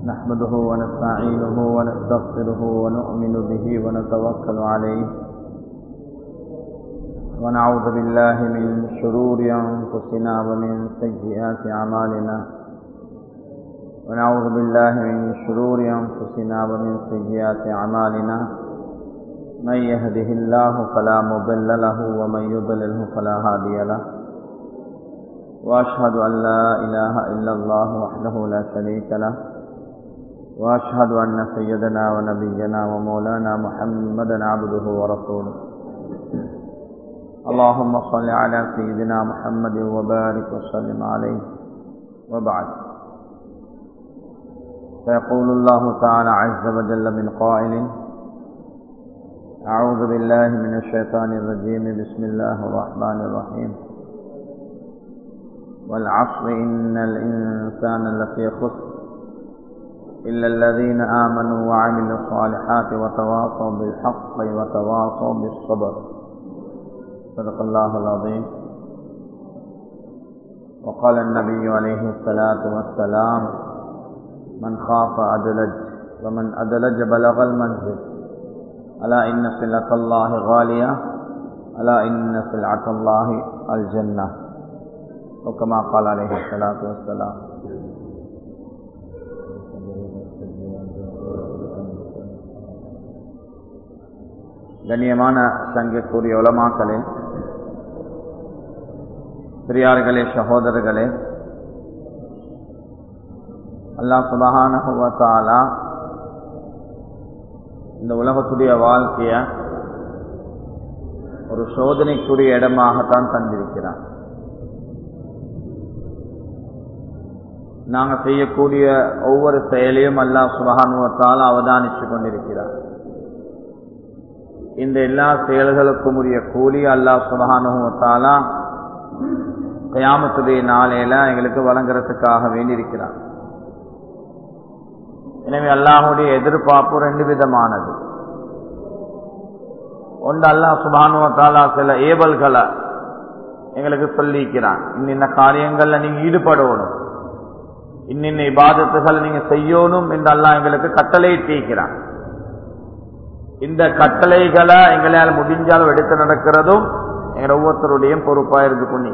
نحمده ونستعينه ونستغفره ونؤمن به ونتوكل عليه ونعوذ بالله من شرور أنفسنا ومن سيئات أعمالنا ونعوذ بالله من شرور أنفسنا ومن سيئات أعمالنا من يهده الله فلا مضل له ومن يضلله فلا هادي له وأشهد أن لا إله إلا الله وحده لا شريك له وأشهد أن سيدنا ونبينا ومولانا محمدا عبده ورسوله اللهم صل على سيدنا محمد وبارك وسلم عليه وبعد فيقول الله تعالى عز وجل من قائل أعوذ بالله من الشيطان الرجيم بسم الله الرحمن الرحيم والعصر إن الإنسان لفي خسر إلا الذين آمنوا وعملوا الصالحات وتواصوا بالحق وتواصوا بالصبر صدق الله العظيم وقال النبي عليه الصلاة والسلام من خاف أدلج ومن أدلج بلغ المنزل ألا إن سلعة الله غالية ألا إن سلعة الله الجنة وكما قال عليه الصلاة والسلام கண்ணியமான சங்கக்கூடிய உலமாக்களே பெரியார்களே சகோதரர்களே அல்லா சுபகானா இந்த உலகத்துடைய வாழ்க்கைய ஒரு சோதனைக்குரிய இடமாகத்தான் தந்திருக்கிறான் நாங்கள் செய்யக்கூடிய ஒவ்வொரு செயலையும் அல்லா சுபகானுவத்தால் அவதானித்து கொண்டிருக்கிறார் இந்த எல்லா செயல்களுக்கும் உரிய கூலி அல்லா சுபகானுவத்தாலா கயாமத்துடைய நாளையில எங்களுக்கு வழங்குறதுக்காக வேண்டியிருக்கிறார் எனவே அல்லாஹுடைய எதிர்பார்ப்பு ரெண்டு விதமானது ஒன்று அல்லாஹ் சுபானுவத்தாலா சில ஏவல்களை எங்களுக்கு சொல்லிக்கிறான் இன்னின்ன காரியங்கள்ல நீங்க ஈடுபடணும் இன்னின்ன இபாதத்துகள் நீங்க செய்யணும் என்று அல்லாஹ் எங்களுக்கு கட்டளை தீக்கிறான் இந்த கட்டளைகளை எங்களால் முடிஞ்சாலும் எடுத்து நடக்கிறதும் எங்க ஒவ்வொருத்தருடைய பொறுப்பா இருந்து கொண்டு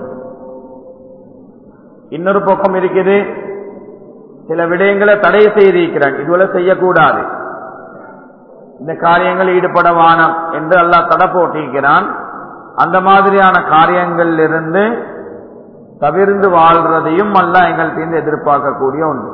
இன்னொரு பக்கம் இருக்குது சில விடயங்களை தடை செய்திருக்கிறான் இதுவரை செய்யக்கூடாது இந்த காரியங்கள் ஈடுபட வானம் என்று அல்லாஹ் தடை போட்டிருக்கிறான் அந்த மாதிரியான காரியங்கள் இருந்து தவிர்ந்து வாழ்றதையும் அல்ல எங்கள்கிட்ட எதிர்பார்க்கக்கூடிய ஒன்று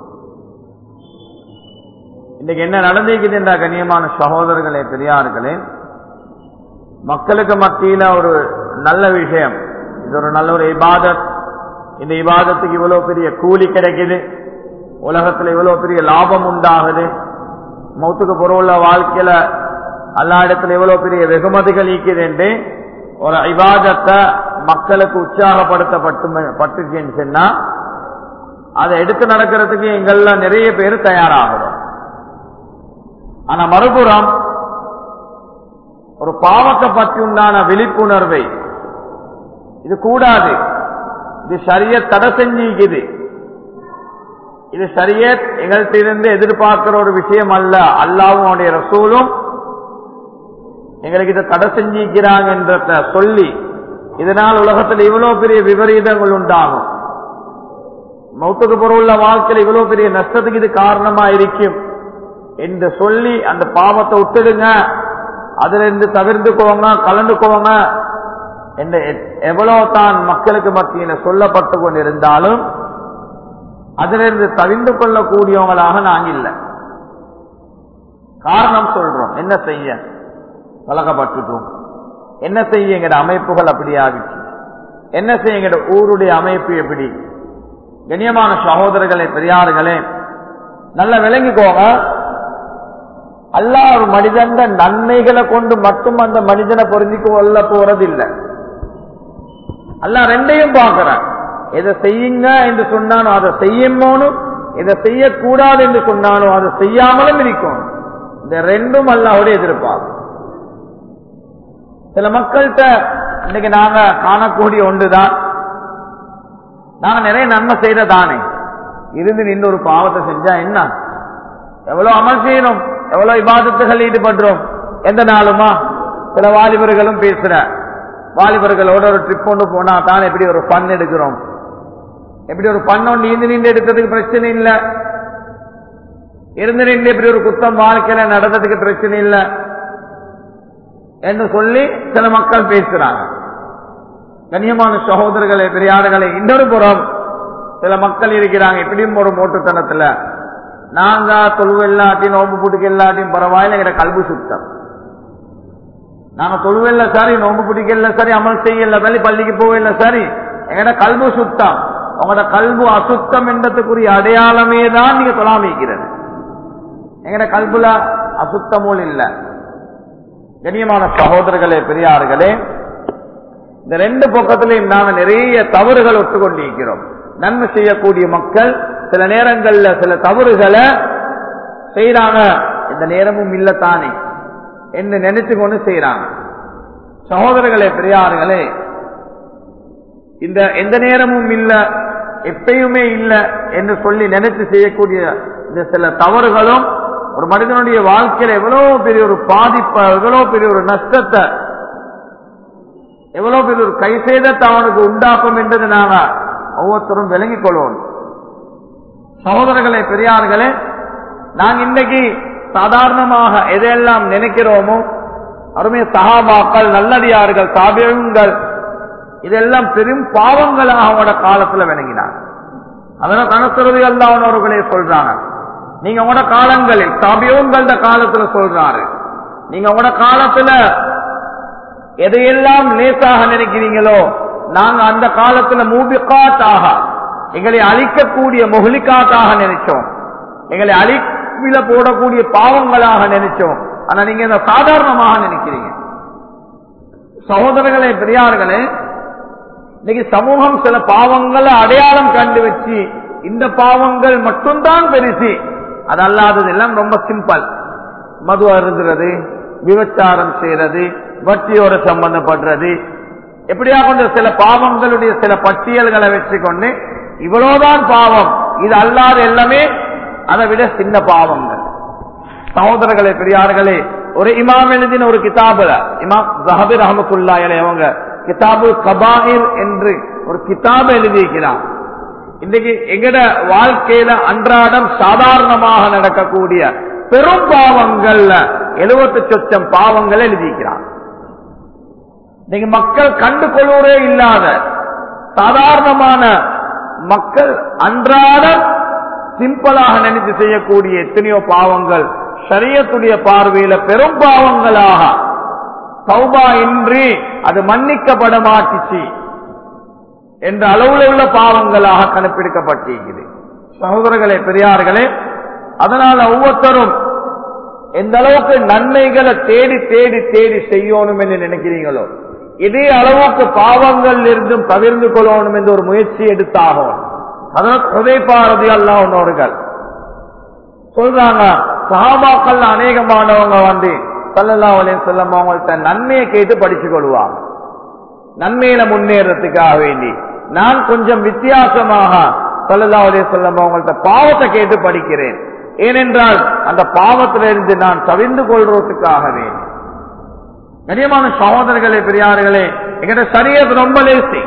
இன்னைக்கு என்ன நடந்திருக்குது என்ற கண்ணியமான சகோதரர்களே பெரியார்களே மக்களுக்கு மத்தியில ஒரு நல்ல விஷயம் இது ஒரு நல்ல ஒரு இபாதத் இந்த இபாதத்துக்கு இவ்வளவு பெரிய கூலி கிடைக்குது உலகத்துல இவ்வளவு பெரிய லாபம் உண்டாகுது மௌத்துக்கு பொருள் வாழ்க்கையில எல்லா இடத்துல இவ்வளவு பெரிய வெகுமதிகள் ஈக்குது என்று ஒரு இபாதத்தை மக்களுக்கு உற்சாகப்படுத்தப்பட்டு பட்டுச்சுன்னு சொன்னா அதை எடுத்து நடக்கிறதுக்கு எங்கள்ல நிறைய பேர் தயாராகிறோம் ஆனா மறுபுறம் ஒரு பாவத்தை பற்றி உண்டான விழிப்புணர்வை இது கூடாது இது சரிய தடை செஞ்சிக்குது இது சரியத் எங்கள்கிட்ட இருந்து எதிர்பார்க்கிற ஒரு விஷயம் அல்ல அல்லாவும் அவனுடைய ரசூலும் எங்களுக்கு இதை தடை செஞ்சிக்கிறாங்க என்ற சொல்லி இதனால் உலகத்தில் இவ்வளவு பெரிய விபரீதங்கள் உண்டாகும் மௌத்துக்கு பொருள் வாழ்க்கையில் இவ்வளவு பெரிய நஷ்டத்துக்கு இது காரணமா இருக்கும் என்று சொல்லி அந்த பாவத்தை விட்டுடுங்க அதுல இருந்து தவிர்த்துக்கோங்க கலந்துக்கோங்க என்று எவ்வளவு தான் மக்களுக்கு மத்தியில சொல்லப்பட்டு கொண்டிருந்தாலும் அதிலிருந்து தவிர்ந்து கொள்ளக்கூடியவங்களாக நாங்க இல்லை காரணம் சொல்றோம் என்ன செய்ய பழகப்பட்டுட்டோம் என்ன செய்ய எங்கட அமைப்புகள் அப்படி ஆகிச்சு என்ன செய்ய எங்கட ஊருடைய அமைப்பு எப்படி கண்ணியமான சகோதரர்களே பெரியார்களே நல்ல விளங்கிக்கோங்க அல்லா ஒரு மனிதன் நன்மைகளை கொண்டு மட்டும் அந்த மனிதனை பொருந்திக்கு கொள்ள போறதில்லை அல்ல ரெண்டையும் பார்க்கிறான் எதை செய்யுங்க என்று சொன்னானோ அதை செய்யணும் இதை செய்யக்கூடாது என்று சொன்னானோ அதை செய்யாமலும் இருக்கும் இந்த ரெண்டும் அல்லாவுடைய எதிர்பார்ப்பு சில மக்கள்கிட்ட இன்னைக்கு நாங்க காணக்கூடிய ஒன்றுதான் நாங்க நிறைய நன்மை செய்யறதானே இருந்து நின்று ஒரு பாவத்தை செஞ்சா என்ன எவ்வளவு அமல் செய்யணும் எவ்வளவு இபாதத்துகள் ஈடுபடுறோம் எந்த நாளுமா சில வாலிபர்களும் பேசுற வாலிபர்களோட ஒரு ட்ரிப் கொண்டு போனா தான் எப்படி ஒரு பண் எடுக்கிறோம் எப்படி ஒரு பண்ணோம் நீந்து நீண்டு எடுக்கிறதுக்கு பிரச்சனை இல்லை இருந்து நின்று இப்படி ஒரு குத்தம் வாழ்க்கையில நடந்ததுக்கு பிரச்சனை இல்லை என்று சொல்லி சில மக்கள் பேசுறாங்க கண்ணியமான சகோதரர்களே பெரியாடுகளே இன்னொரு புறம் சில மக்கள் இருக்கிறாங்க இப்படியும் ஒரு மோட்டுத்தனத்துல நாங்க தொழுவு இல்லாட்டி நோம்பு பிடிக்க இல்லாட்டியும் பரவாயில்ல எங்க கல்வி சுத்தம் நாங்க தொழுவில்ல சரி நோம்பு பிடிக்கல சரி அமல் செய்யல சரி பள்ளிக்கு போகல சரி எங்கட கல்பு சுத்தம் உங்களோட கல்பு அசுத்தம் என்றதுக்குரிய அடையாளமே தான் நீங்க தொழாமிக்கிறது எங்கட கல்புல அசுத்தமும் இல்ல கண்ணியமான சகோதரர்களே பெரியார்களே இந்த ரெண்டு பக்கத்திலையும் நாம நிறைய தவறுகள் ஒத்துக்கொண்டிருக்கிறோம் நன்மை செய்யக்கூடிய மக்கள் சில நேரங்கள்ல சில தவறுகளை செய்யறாங்க இந்த நேரமும் இல்லத்தானே என்று நினைச்சு கொண்டு செய்யறாங்க சகோதரர்களே பெரியார்களே இந்த எந்த நேரமும் இல்ல எப்பயுமே இல்ல என்று சொல்லி நினைச்சு செய்யக்கூடிய இந்த சில தவறுகளும் ஒரு மனிதனுடைய வாழ்க்கையில எவ்வளவு பெரிய ஒரு பாதிப்பை எவ்வளவு பெரிய ஒரு நஷ்டத்தை எவ்வளவு பெரிய ஒரு கை சேதத்தை அவனுக்கு உண்டாக்கும் என்றது நாங்க ஒவ்வொருத்தரும் விளங்கிக் கொள்வோம் சகோதரர்களே பெரியார்களே நாங்க இன்னைக்கு சாதாரணமாக எதையெல்லாம் நினைக்கிறோமோ அருமை சகாபாக்கள் நல்லடியார்கள் சாபியங்கள் இதெல்லாம் பெரும் பாவங்களாக அவனோட காலத்துல விளங்கினாங்க அதனால கணசுரதி அல்லாதவர்களே சொல்றாங்க நீங்க உங்களோட காலங்களில் சாபியங்கள காலத்துல சொல்றாரு நீங்க உங்களோட காலத்துல எதையெல்லாம் லேசாக நினைக்கிறீங்களோ நாங்க அந்த காலத்துல மூபிகாத்தாக எங்களை அழிக்கக்கூடிய முகலிக்காத்தாக நினைச்சோம் எங்களை அழிப்பில போடக்கூடிய பாவங்களாக நினைச்சோம் ஆனா நீங்க இந்த சாதாரணமாக நினைக்கிறீங்க சகோதரர்களே பெரியார்களே இன்னைக்கு சமூகம் சில பாவங்களை அடையாளம் கண்டு வச்சு இந்த பாவங்கள் மட்டும்தான் பெருசு அது அல்லாதது எல்லாம் ரொம்ப சிம்பிள் மது அருந்துறது விபச்சாரம் செய்யறது வட்டியோட சம்பந்தப்படுறது எப்படியா கொண்டு சில பாவங்களுடைய சில பட்டியல்களை வச்சுக்கொண்டு இவ்வளவுதான் பாவம் இது அல்லாத எல்லாமே அதை விட சின்ன பாவங்கள் சகோதரர்களே பெரியார்களே ஒரு இமாம் எழுதின ஒரு கிதாபுல இமாம் ஜஹபீர் அஹமத்துல்லா அவங்க கிதாபு கபாயில் என்று ஒரு கிதாபை எழுதியிருக்கிறார் இன்னைக்கு எங்கட வாழ்க்கையில அன்றாடம் சாதாரணமாக நடக்கக்கூடிய பெரும் பாவங்கள்ல எழுபத்து சொச்சம் பாவங்கள் எழுதியிருக்கிறார் இன்னைக்கு மக்கள் கண்டு கொள்வதே இல்லாத சாதாரணமான மக்கள் அன்றாடம் சிம்பிளாக நினைத்து செய்யக்கூடிய எத்தனையோ பாவங்கள் சரியத்துடைய பார்வையில பெரும் பாவங்களாக சௌபா இன்றி அது மன்னிக்கப்பட மாட்டுச்சு என்ற அளவுல உள்ள பாவங்களாக கணப்பெடுக்கப்பட்டிருக்கிறது சகோதரர்களே பெரியார்களே அதனால ஒவ்வொருத்தரும் எந்த அளவுக்கு நன்மைகளை தேடி தேடி தேடி செய்யணும் என்று நினைக்கிறீங்களோ இதே அளவுக்கு பாவங்கள் இருந்தும் தவிர்ந்து கொள்ளணும் என்று ஒரு முயற்சி எடுத்தாகும் அதனால் ஹுதை பாரதி அல்லாவுன்னவர்கள் சொல்றாங்க சஹாபாக்கள் அநேகமானவங்க வந்து சல்லல்லா அலையம் செல்லம் அவங்கள்ட்ட நன்மையை கேட்டு படிச்சு கொள்வாங்க நன்மையில முன்னேறதுக்காக வேண்டி நான் கொஞ்சம் வித்தியாசமாக சல்லல்லா அலையம் செல்லம் அவங்கள்ட்ட பாவத்தை கேட்டு படிக்கிறேன் ஏனென்றால் அந்த பாவத்திலிருந்து நான் தவிர்ந்து கொள்றதுக்காக வேண்டி கனியமான சகோதரர்களே பெரியார்களே எங்கிட்ட சரியது ரொம்ப லேசி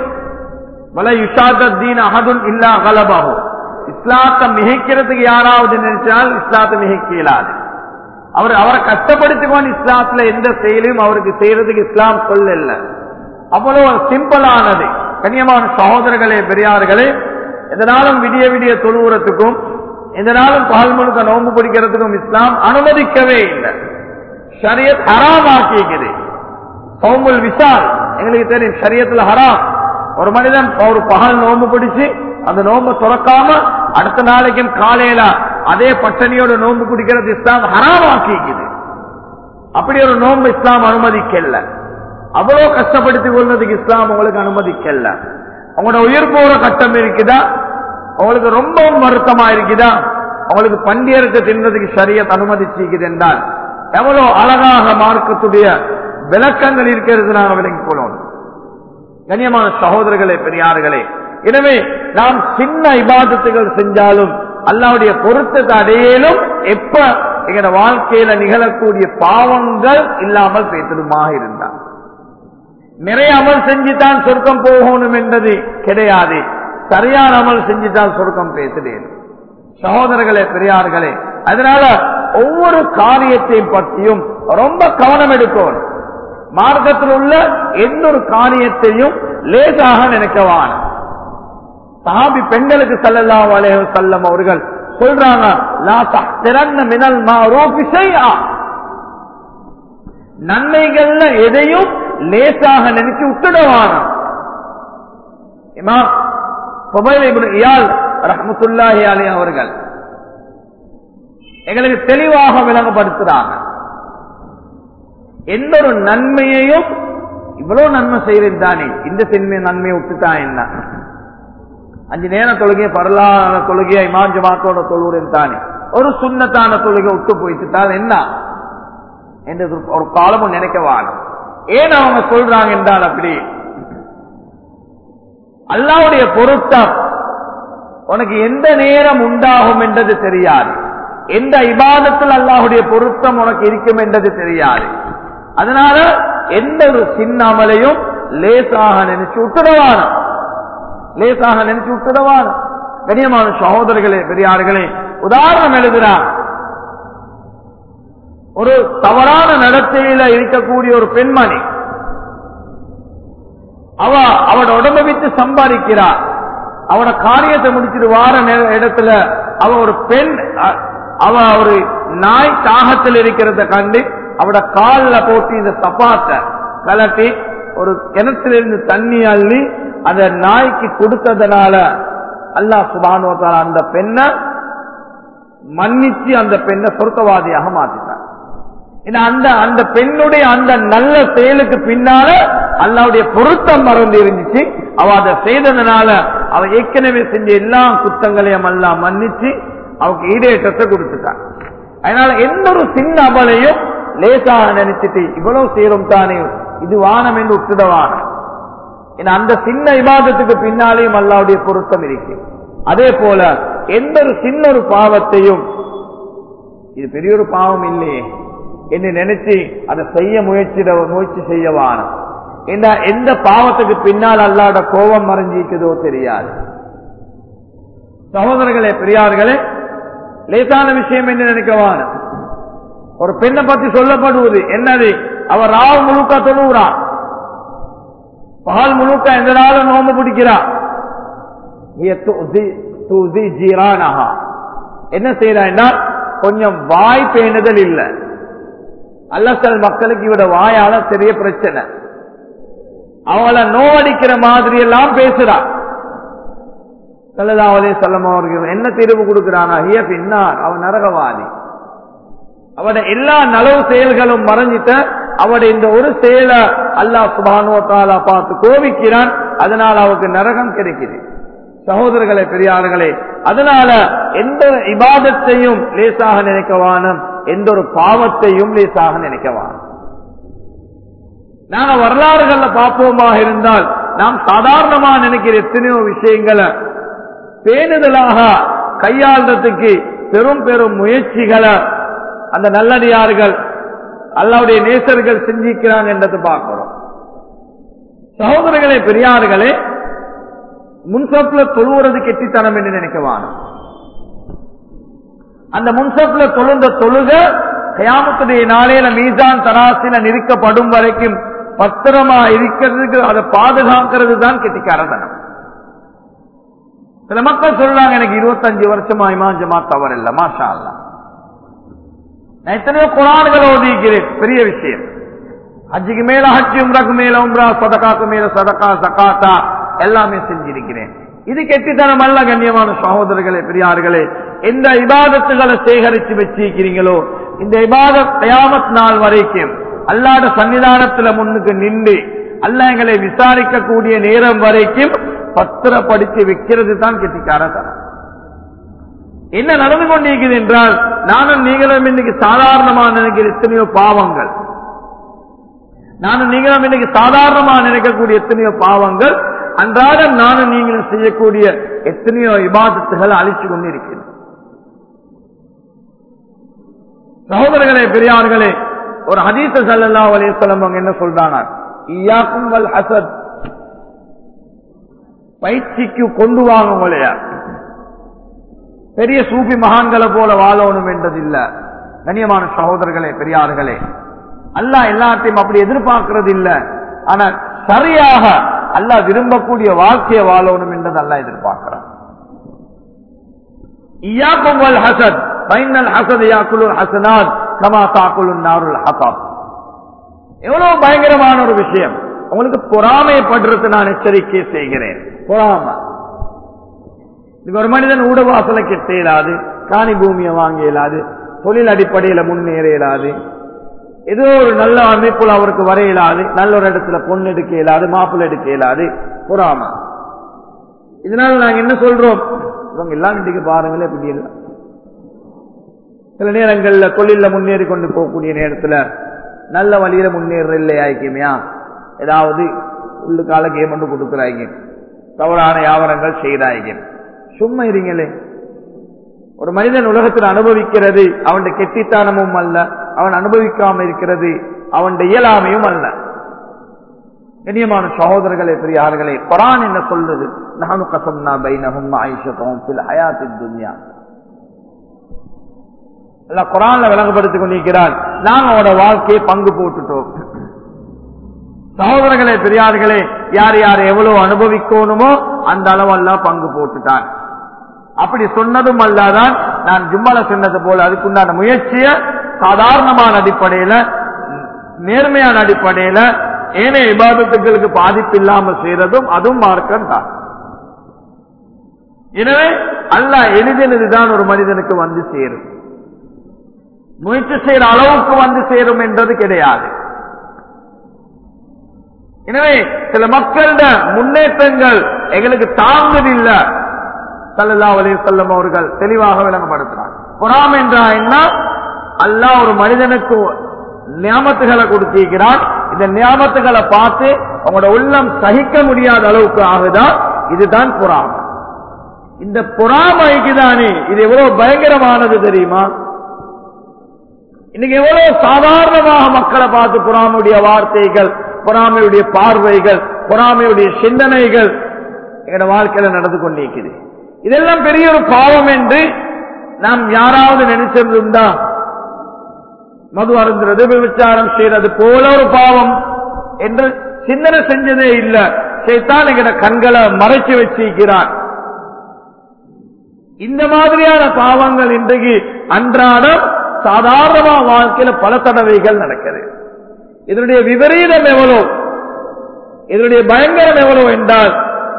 வல யுஷாதீன் அகதுன் இல்லா கலபாகும் இஸ்லாத்தை மிகைக்கிறதுக்கு யாராவது நினைச்சால் இஸ்லாத்தை மிகைக்க இயலாது அவர் அவரை கஷ்டப்படுத்திக்கொண்டு இஸ்லாத்துல எந்த செயலையும் அவருக்கு செய்யறதுக்கு இஸ்லாம் சொல்ல அவ்வளவு சிம்பிளானது கண்ணியமான சகோதரர்களே பெரியார்களே எதனாலும் விடிய விடிய தொழுவுறதுக்கும் எந்த நாளும் பால் முழுக்க நோம்பு பிடிக்கிறதுக்கும் இஸ்லாம் அனுமதிக்கவே இல்லை ஷரியத் ஹராம் ஆக்கிக்குது சோம்புல் விசால் எங்களுக்கு தெரியும் ஷரியத்துல ஹராம் ஒரு மனிதன் ஒரு பகல் நோம்பு பிடிச்சு அந்த நோம்பு துறக்காம அடுத்த நாளைக்கும் காலையில அதே பட்டணியோட நோம்பு குடிக்கிறது இஸ்லாம் ஹராம் ஆக்கிக்குது அப்படி ஒரு நோம்பு இஸ்லாம் அனுமதிக்கல அவ்வளவு கஷ்டப்படுத்திக் கொள்வதுக்கு இஸ்லாம் உங்களுக்கு அனுமதிக்கல உங்களோட உயிர் போற கட்டம் இருக்குதா உங்களுக்கு ரொம்பவும் வருத்தமா இருக்குதா உங்களுக்கு பண்டியருக்கு தின்றதுக்கு சரியத் அனுமதிச்சிருக்குது என்றால் எவ்வளவு அழகாக மார்க்கத்துடைய விளக்கங்கள் இருக்கிறது நாங்கள் விளங்கிக் கொள்ளணும் கண்ணியமான சகோதரர்களே பெரியார்களே எனவே நாம் சின்ன இபாதத்துகள் செஞ்சாலும் அல்லாவுடைய பொருத்தத்தை அடையலும் எப்ப எங்கட வாழ்க்கையில நிகழக்கூடிய பாவங்கள் இல்லாமல் பேசணுமாக இருந்தார் நிறைய அமல் செஞ்சுதான் சொர்க்கம் போகணும் என்பது கிடையாது சரியான அமல் செஞ்சுதான் சொர்க்கம் பேசுறேன் சகோதரர்களே பெரியார்களே அதனால ஒவ்வொரு காரியத்தையும் பற்றியும் ரொம்ப கவனம் எடுக்கணும் மார்க்கத்தில் உள்ள எந்த ஒரு காரியத்தையும் லேசாக நினைக்கவான சாபி பெண்களுக்கு செல்லலாம் அலைய செல்லம் அவர்கள் சொல்றாங்க லா தஹ்திரன்ன மினல் மாரூஃபி ஷைஆ. நன்மைகள்ல எதையும் லேசாக நினைச்சு விட்டுடுவான இமாம் புபைல் இப்னு இயால் ரஹ்மத்துல்லாஹி அலைஹி அவர்கள் எங்களுக்கு தெளிவாக விளங்கப்படுத்துறாங்க எந்த ஒரு நன்மையையும் இவ்வளவு நன்மை செய்யறேன் தானே இந்த சின்ன நன்மையை விட்டுட்டான் என்ன அஞ்சு நேர தொழுகையை பரலான தொழுகையை இமாஞ்சமாத்தோட தொழுகிறேன் தானே ஒரு சுண்ணத்தான தொழுகை விட்டு போயிட்டுட்டால் என்ன என்று ஒரு காலமும் நினைக்கவான ஏன் அவங்க சொல்றாங்க என்றால் அப்படி அல்லாவுடைய பொருத்தம் உனக்கு எந்த நேரம் உண்டாகும் என்றது தெரியாது எந்த இபாதத்தில் அல்லாஹுடைய பொருத்தம் உனக்கு இருக்கும் என்றது தெரியாது அதனால எந்த ஒரு சின்ன அமலையும் லேசாக நினைச்சு விட்டுடுவான லேசாக நினைச்சு விட்டுடுவான கனியமான சகோதரர்களே பெரியார்களே உதாரணம் எழுதுறார் ஒரு தவறான நடத்தையில இருக்கக்கூடிய ஒரு பெண்மணி அவ அவட உடம்ப விட்டு சம்பாதிக்கிறார் அவட காரியத்தை முடிச்சிட்டு வார நே- இடத்துல அவ ஒரு பெண் அ- அவ ஒரு நாய் தாகத்தில் இருக்கிறத கண்டு அவட கால்ல போட்டு இந்த சப்பாத்தை கலட்டி ஒரு கிணத்திலிருந்து தண்ணி அள்ளி அந்த நாய்க்கு கொடுத்ததுனால அல்லாஹ் சுபானுவத்தால அந்த பெண்ணை மன்னிச்சு அந்த பெண்ணை சொர்க்கவாதியாக மாத்திட்டார் ஏன்னா அந்த அந்த பெண்ணுடைய அந்த நல்ல செயலுக்கு பின்னால அல்லாவுடைய பொருத்தம் மறந்து இருந்துச்சு அவ அதை செய்ததுனால அவ ஏற்கனவே செஞ்ச எல்லா குத்தங்களையும் எல்லாம் மன்னிச்சு அவக்கு ஈடேற்றத்தை கொடுத்துட்டான் அதனால எந்த ஒரு சின்ன அமலையும் லேசாக நினைச்சிட்டு இவ்வளவு செய்யறோம் தானே இது வானம் என்று விட்டுடவானம் ஏன்னா அந்த சின்ன இபாதத்துக்கு பின்னாலேயும் அல்லாவுடைய பொருத்தம் இருக்கு அதே போல எந்த ஒரு சின்ன ஒரு பாவத்தையும் இது பெரிய ஒரு பாவம் இல்லையே என்று நினைச்சு அதை செய்ய முயற்சிட முயற்சி செய்யவான இந்த எந்த பாவத்துக்கு பின்னால் அல்லாட கோபம் மறைஞ்சிக்குதோ தெரியாது சகோதரர்களே பெரியார்களே லேசான விஷயம் என்று நினைக்கவான ஒரு பெண்ணை பத்தி சொல்லப்படுவது என்னது அவர் ராவ் முழுக்க தொழுகிறான் பகல் முழுக்க எந்த நாளும் நோம்பு பிடிக்கிறார் ஹிய துதி- துதி ஜீரானஹா. என்ன செய்யறான்னா கொஞ்சம் வாய் பேணுதல் இல்ல அல்லசல் மக்களுக்கு இவட வாயால பெரிய பிரச்சனை அவளை நோவடிக்கிற மாதிரி எல்லாம் பேசுறா சல்லதாவதே செல்லம் அவர்கள் என்ன தீர்வு கொடுக்கிறானா ஹிய பின்னார் அவன் நரகவாதி அவட எல்லா நலவு செயல்களும் மறைஞ்சிட்ட அவட இந்த ஒரு செயலை அல்லாஹ் சுபானுவத்தாலா பார்த்து கோபிக்கிறான் அதனால அவருக்கு நரகம் கிடைக்குது சகோதரர்களே பெரியார்களே அதனால எந்த இபாதத்தையும் லேசாக நினைக்கவானும் எந்த ஒரு பாவத்தையும் லேசாக நினைக்கவானும் நாங்க வரலாறுகள்ல பார்ப்போமாக இருந்தால் நாம் சாதாரணமா நினைக்கிற எத்தனையோ விஷயங்களை பேணுதலாக கையாள்றதுக்கு பெரும் பெரும் முயற்சிகளை அந்த நல்லடியார்கள் அல்லாவுடைய நேசர்கள் செஞ்சிக்கிறாங்க என்றது பார்க்கிறோம் சகோதரர்களே பெரியார்களே முன்சப்ல தொழுவுறது கெட்டித்தனம் என்று நினைக்கவான அந்த முன்சப்ல தொழுந்த தொழுக கயாமத்துடைய நாளையில மீசான் தராசில நிற்கப்படும் வரைக்கும் பத்திரமா இருக்கிறதுக்கு அதை பாதுகாக்கிறது தான் கெட்டிக்காரதனம் சில மக்கள் சொல்றாங்க எனக்கு இருபத்தஞ்சு வருஷமா இமாஞ்சமா தவறில்லை மாஷா அல்லா நான் எத்தனையோ குரான்கள் ஓதிக்கிறேன் பெரிய விஷயம் ஹஜ்ஜுக்கு மேல ஹஜ்ஜு உம்ராக்கு மேல உம்ரா சதகாக்கு மேல சதகா சகாத்தா எல்லாமே செஞ்சிருக்கிறேன் இது கெட்டித்தனம் அல்ல கண்ணியமான சகோதரர்களே பெரியார்களே எந்த இபாதத்துகளை சேகரித்து வச்சிருக்கிறீங்களோ இந்த இபாதத் கயாமத் நாள் வரைக்கும் அல்லாட சன்னிதானத்துல முன்னுக்கு நின்று அல்ல எங்களை விசாரிக்கக்கூடிய நேரம் வரைக்கும் பத்திரப்படுத்தி வைக்கிறது தான் கெட்டிக்காரத்தனம் என்ன நடந்து கொண்டிருக்கிறது என்றால் நானும் நீங்களும் இன்னைக்கு சாதாரணமா நினைக்கிற எத்தனையோ பாவங்கள் நானும் நீங்களும் இன்னைக்கு சாதாரணமா நினைக்கக்கூடிய எத்தனையோ பாவங்கள் அன்றாடம் நானும் நீங்களும் செய்யக்கூடிய எத்தனையோ இபாதத்துகள் அழிச்சு கொண்டிருக்கிறது சகோதரர்களே பெரியார்களே ஒரு ஹதீச சல்லா அலிஸ்லம் அவங்க என்ன சொல்றாங்க ஈயாக்கும் வல் ஹசத் பயிற்சிக்கு கொண்டு வாங்க உங்களையா பெரிய சூப்பி மகான்களை போல வாழணும் என்றதில்ல கண்ணியமான சகோதரர்களே பெரியார்களே அல்லாஹ் எல்லாத்தையும் அப்படி எதிர்பார்க்கிறது இல்ல ஆனா சரியாக அல்லாஹ் விரும்பக்கூடிய வாழ்க்கையை வாழணும் என்றது அல்லாஹ் எதிர்பார்க்கிறான் இயாக்கும் வல் ஹசத் பைனல் ஹசத் யாக்குலுல் ஹசனாத் கமா தாக்குலுன் நாருல் ஹசாப் எவ்வளவு பயங்கரமான ஒரு விஷயம் உங்களுக்கு பொறாமைப்படுறது நான் எச்சரிக்கை செய்கிறேன் பொறாமை இது ஒரு மனிதன் ஊடவாசலை கெட்ட இயலாது காணி பூமியை வாங்க இயலாது தொழில் அடிப்படையில முன்னேற இயலாது ஏதோ ஒரு நல்ல அமைப்புல அவருக்கு வர இயலாது நல்ல ஒரு இடத்துல பொண்ணு எடுக்க இயலாது மாப்பிள்ளை எடுக்க இயலாது பொறாம இதனால நாங்க என்ன சொல்றோம் இவங்க எல்லாம் இன்றைக்கு பாருங்களேன் இப்படி இல்லை சில நேரங்கள்ல தொழில முன்னேறி கொண்டு போகக்கூடிய நேரத்துல நல்ல வழியில முன்னேற இல்லையாய்க்குமையா ஏதாவது உள்ளுக்கால கேம் ஒன்று கொடுக்குறாங்க தவறான வியாபாரங்கள் செய்கிறாங்க சும்மா இருங்களே ஒரு மனிதன் உலகத்தில் அனுபவிக்கிறது அவன் கெட்டித்தனமும் அல்ல அவன் அனுபவிக்காம இருக்கிறது அவன் இயலாமையும் அல்ல கண்ணியமான சகோதரர்களே பெரியார்களே குரான் என்ன சொல்றது நானு கசம்னா பைனஹும் ஆயிஷத்தும் சில ஹயாத்தின் துன்யா எல்லாம் குரான்ல விளங்கப்படுத்திக் கொண்டிருக்கிறார் நாங்க அவனோட வாழ்க்கையை பங்கு போட்டுட்டோம் சகோதரர்களே பெரியார்களே யார் யார் எவ்வளவு அனுபவிக்கணுமோ அந்த அளவெல்லாம் பங்கு போட்டுட்டான் அப்படி சொன்னதும் அல்லாதான் நான் ஜும்மல சொன்னது போல அதுக்குண்டான முயற்சிய சாதாரணமான அடிப்படையில நேர்மையான அடிப்படையில ஏனைய விவாதத்துகளுக்கு பாதிப்பு இல்லாம செய்யறதும் அதுவும் மார்க்கம் தான் எனவே அல்ல எளிதினதுதான் ஒரு மனிதனுக்கு வந்து சேரும் முயற்சி செய்யற அளவுக்கு வந்து சேரும் என்றது கிடையாது எனவே சில மக்களோட முன்னேற்றங்கள் எங்களுக்கு தாங்குதில்லை சல்லல்லா அலி சொல்லம் அவர்கள் தெளிவாக விளங்கப்படுத்துறாங்க பொறாம் என்றா என்ன அல்லா ஒரு மனிதனுக்கு நியாமத்துகளை கொடுத்திருக்கிறான் இந்த நியாமத்துகளை பார்த்து அவங்களோட உள்ளம் சகிக்க முடியாத அளவுக்கு ஆகுதா இதுதான் பொறாமை இந்த பொறாமைக்கு தானே இது எவ்வளவு பயங்கரமானது தெரியுமா இன்னைக்கு எவ்வளவு சாதாரணமாக மக்களை பார்த்து பொறாமையுடைய வார்த்தைகள் பொறாமையுடைய பார்வைகள் பொறாமையுடைய சிந்தனைகள் எங்களோட வாழ்க்கையில நடந்து கொண்டிருக்குது இதெல்லாம் பெரிய ஒரு பாவம் என்று நாம் யாராவது நினைச்சிருந்தா மது அருந்துறது விபச்சாரம் செய்யறது போல ஒரு பாவம் என்று சிந்தனை செஞ்சதே இல்ல சேத்தான் எங்கட கண்களை மறைச்சு வச்சிருக்கிறான் இந்த மாதிரியான பாவங்கள் இன்றைக்கு அன்றாடம் சாதாரணமா வாழ்க்கையில பல தடவைகள் நடக்கிறது இதனுடைய விபரீதம் எவ்வளவு இதனுடைய பயங்கரம் எவ்வளவு என்றால்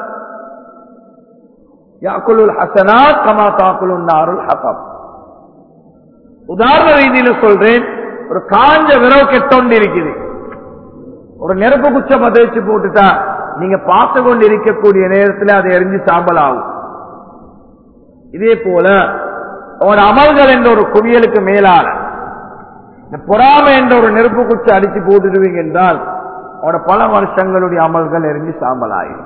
யாக்குலுல் ஹசனாத் கமா தாக்குலுன் நாருல் ஹசம் உதாரண ரீதியில சொல்றேன் ஒரு காஞ்ச விரவு கெட்டொண்டு இருக்குது ஒரு நெருப்பு குச்சம் தேய்ச்சி போட்டுட்டா நீங்க பார்த்து கொண்டு இருக்கக்கூடிய நேரத்தில் அதை எரிஞ்சு சாம்பல் ஆகும் இதே போல உங்களோட அமல்கள் என்ற ஒரு குவியலுக்கு மேலான இந்த பொறாமை என்ற ஒரு நெருப்பு குச்சி அடிச்சு போட்டுடுவீங்க என்றால் அவனோட பல வருஷங்களுடைய அமல்கள் எரிஞ்சு சாம்பல் ஆயிடும்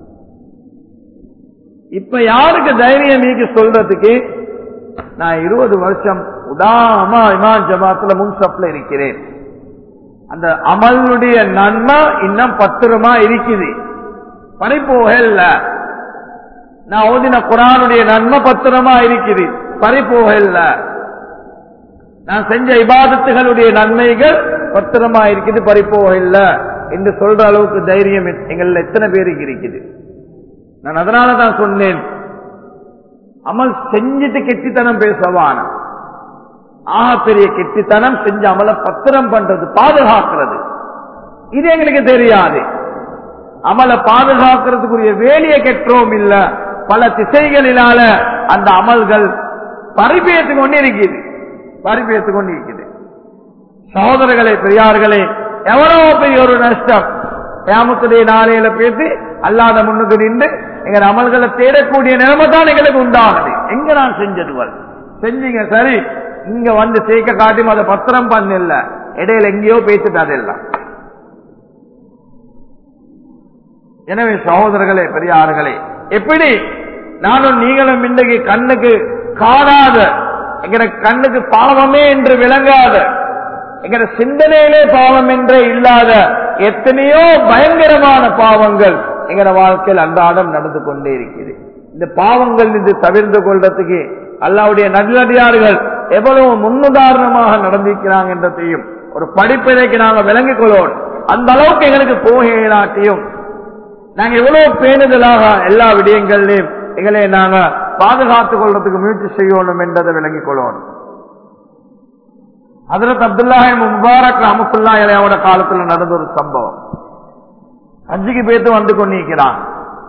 இப்ப யாருக்கு தைரியம் நீக்கி சொல்றதுக்கு நான் இருபது வருஷம் உதாமா இமான் ஜமாத்துல முன்சப்ல இருக்கிறேன் அந்த அமலுடைய நன்மை இன்னும் பத்திரமா இருக்குது பறிப்போக இல்ல நான் ஓதின குரானுடைய நன்மை பத்திரமா இருக்குது பறிப்போக இல்ல நான் செஞ்ச இபாதத்துகளுடைய நன்மைகள் பத்திரமா இருக்குது பறிப்போக இல்ல என்று சொல்ற அளவுக்கு தைரியம் எங்கள் எத்தனை பேருக்கு இருக்குது நான் அதனால தான் சொன்னேன் அமல் செஞ்சுட்டு கெட்டித்தனம் பேசவான ஆக பெரிய கெட்டித்தனம் செஞ்ச அமல பத்திரம் பண்றது பாதுகாக்கிறது இது எங்களுக்கு தெரியாது அமல பாதுகாக்கிறதுக்குரிய வேலையை கெட்டோம் இல்ல பல திசைகளினால அந்த அமல்கள் பறிப்பேத்து கொண்டு இருக்குது பறிப்பேத்து கொண்டு இருக்குது சகோதரர்களே பெரியார்களே எவ்வளவு பெரிய ஒரு நஷ்டம் கியாமத்துடைய நாளையில பேசி அல்லாத முன்னுக்கு நின்று எங்க அமல்களை தேடக்கூடிய நிலைமை தான் எங்களுக்கு உண்டாகுது எங்க நான் செஞ்சது செஞ்சீங்க சரி இங்க வந்து சேர்க்க காட்டி அதை பத்திரம் பண்ணல இடையில எங்கேயோ பேசிட்டு அதெல்லாம் எனவே சகோதரர்களே பெரியார்களே எப்படி நானும் நீங்களும் இன்றைக்கு கண்ணுக்கு காணாத எங்கட கண்ணுக்கு பாவமே என்று விளங்காத எங்கட சிந்தனையிலே பாவம் என்றே இல்லாத எத்தனையோ பயங்கரமான பாவங்கள் எங்கட வாழ்க்கையில் அன்றாடம் நடந்து கொண்டே இருக்கிறது இந்த பாவங்கள் இது தவிர்த்து கொள்றதுக்கு அல்லாவுடைய நல்லடியார்கள் எவ்வளவு முன்னுதாரணமாக நடந்திருக்கிறாங்க என்றதையும் ஒரு படிப்பினைக்கு நாங்க விளங்கிக் கொள்வோம் அந்த அளவுக்கு எங்களுக்கு போகையினாட்டியும் நாங்க எவ்வளவு பேணுதலாக எல்லா விடயங்களையும் எங்களை நாங்க பாதுகாத்துக் கொள்றதுக்கு முயற்சி செய்யணும் என்றதை விளங்கிக் கொள்ளணும் ஹசரத் அப்துல்லாஹி முபாரக் ரஹமத்துல்லா இலையோட காலத்துல நடந்த ஒரு சம்பவம் ஹஜ்ஜிக்கு பேத்து வந்து கொண்டிருக்கிறான்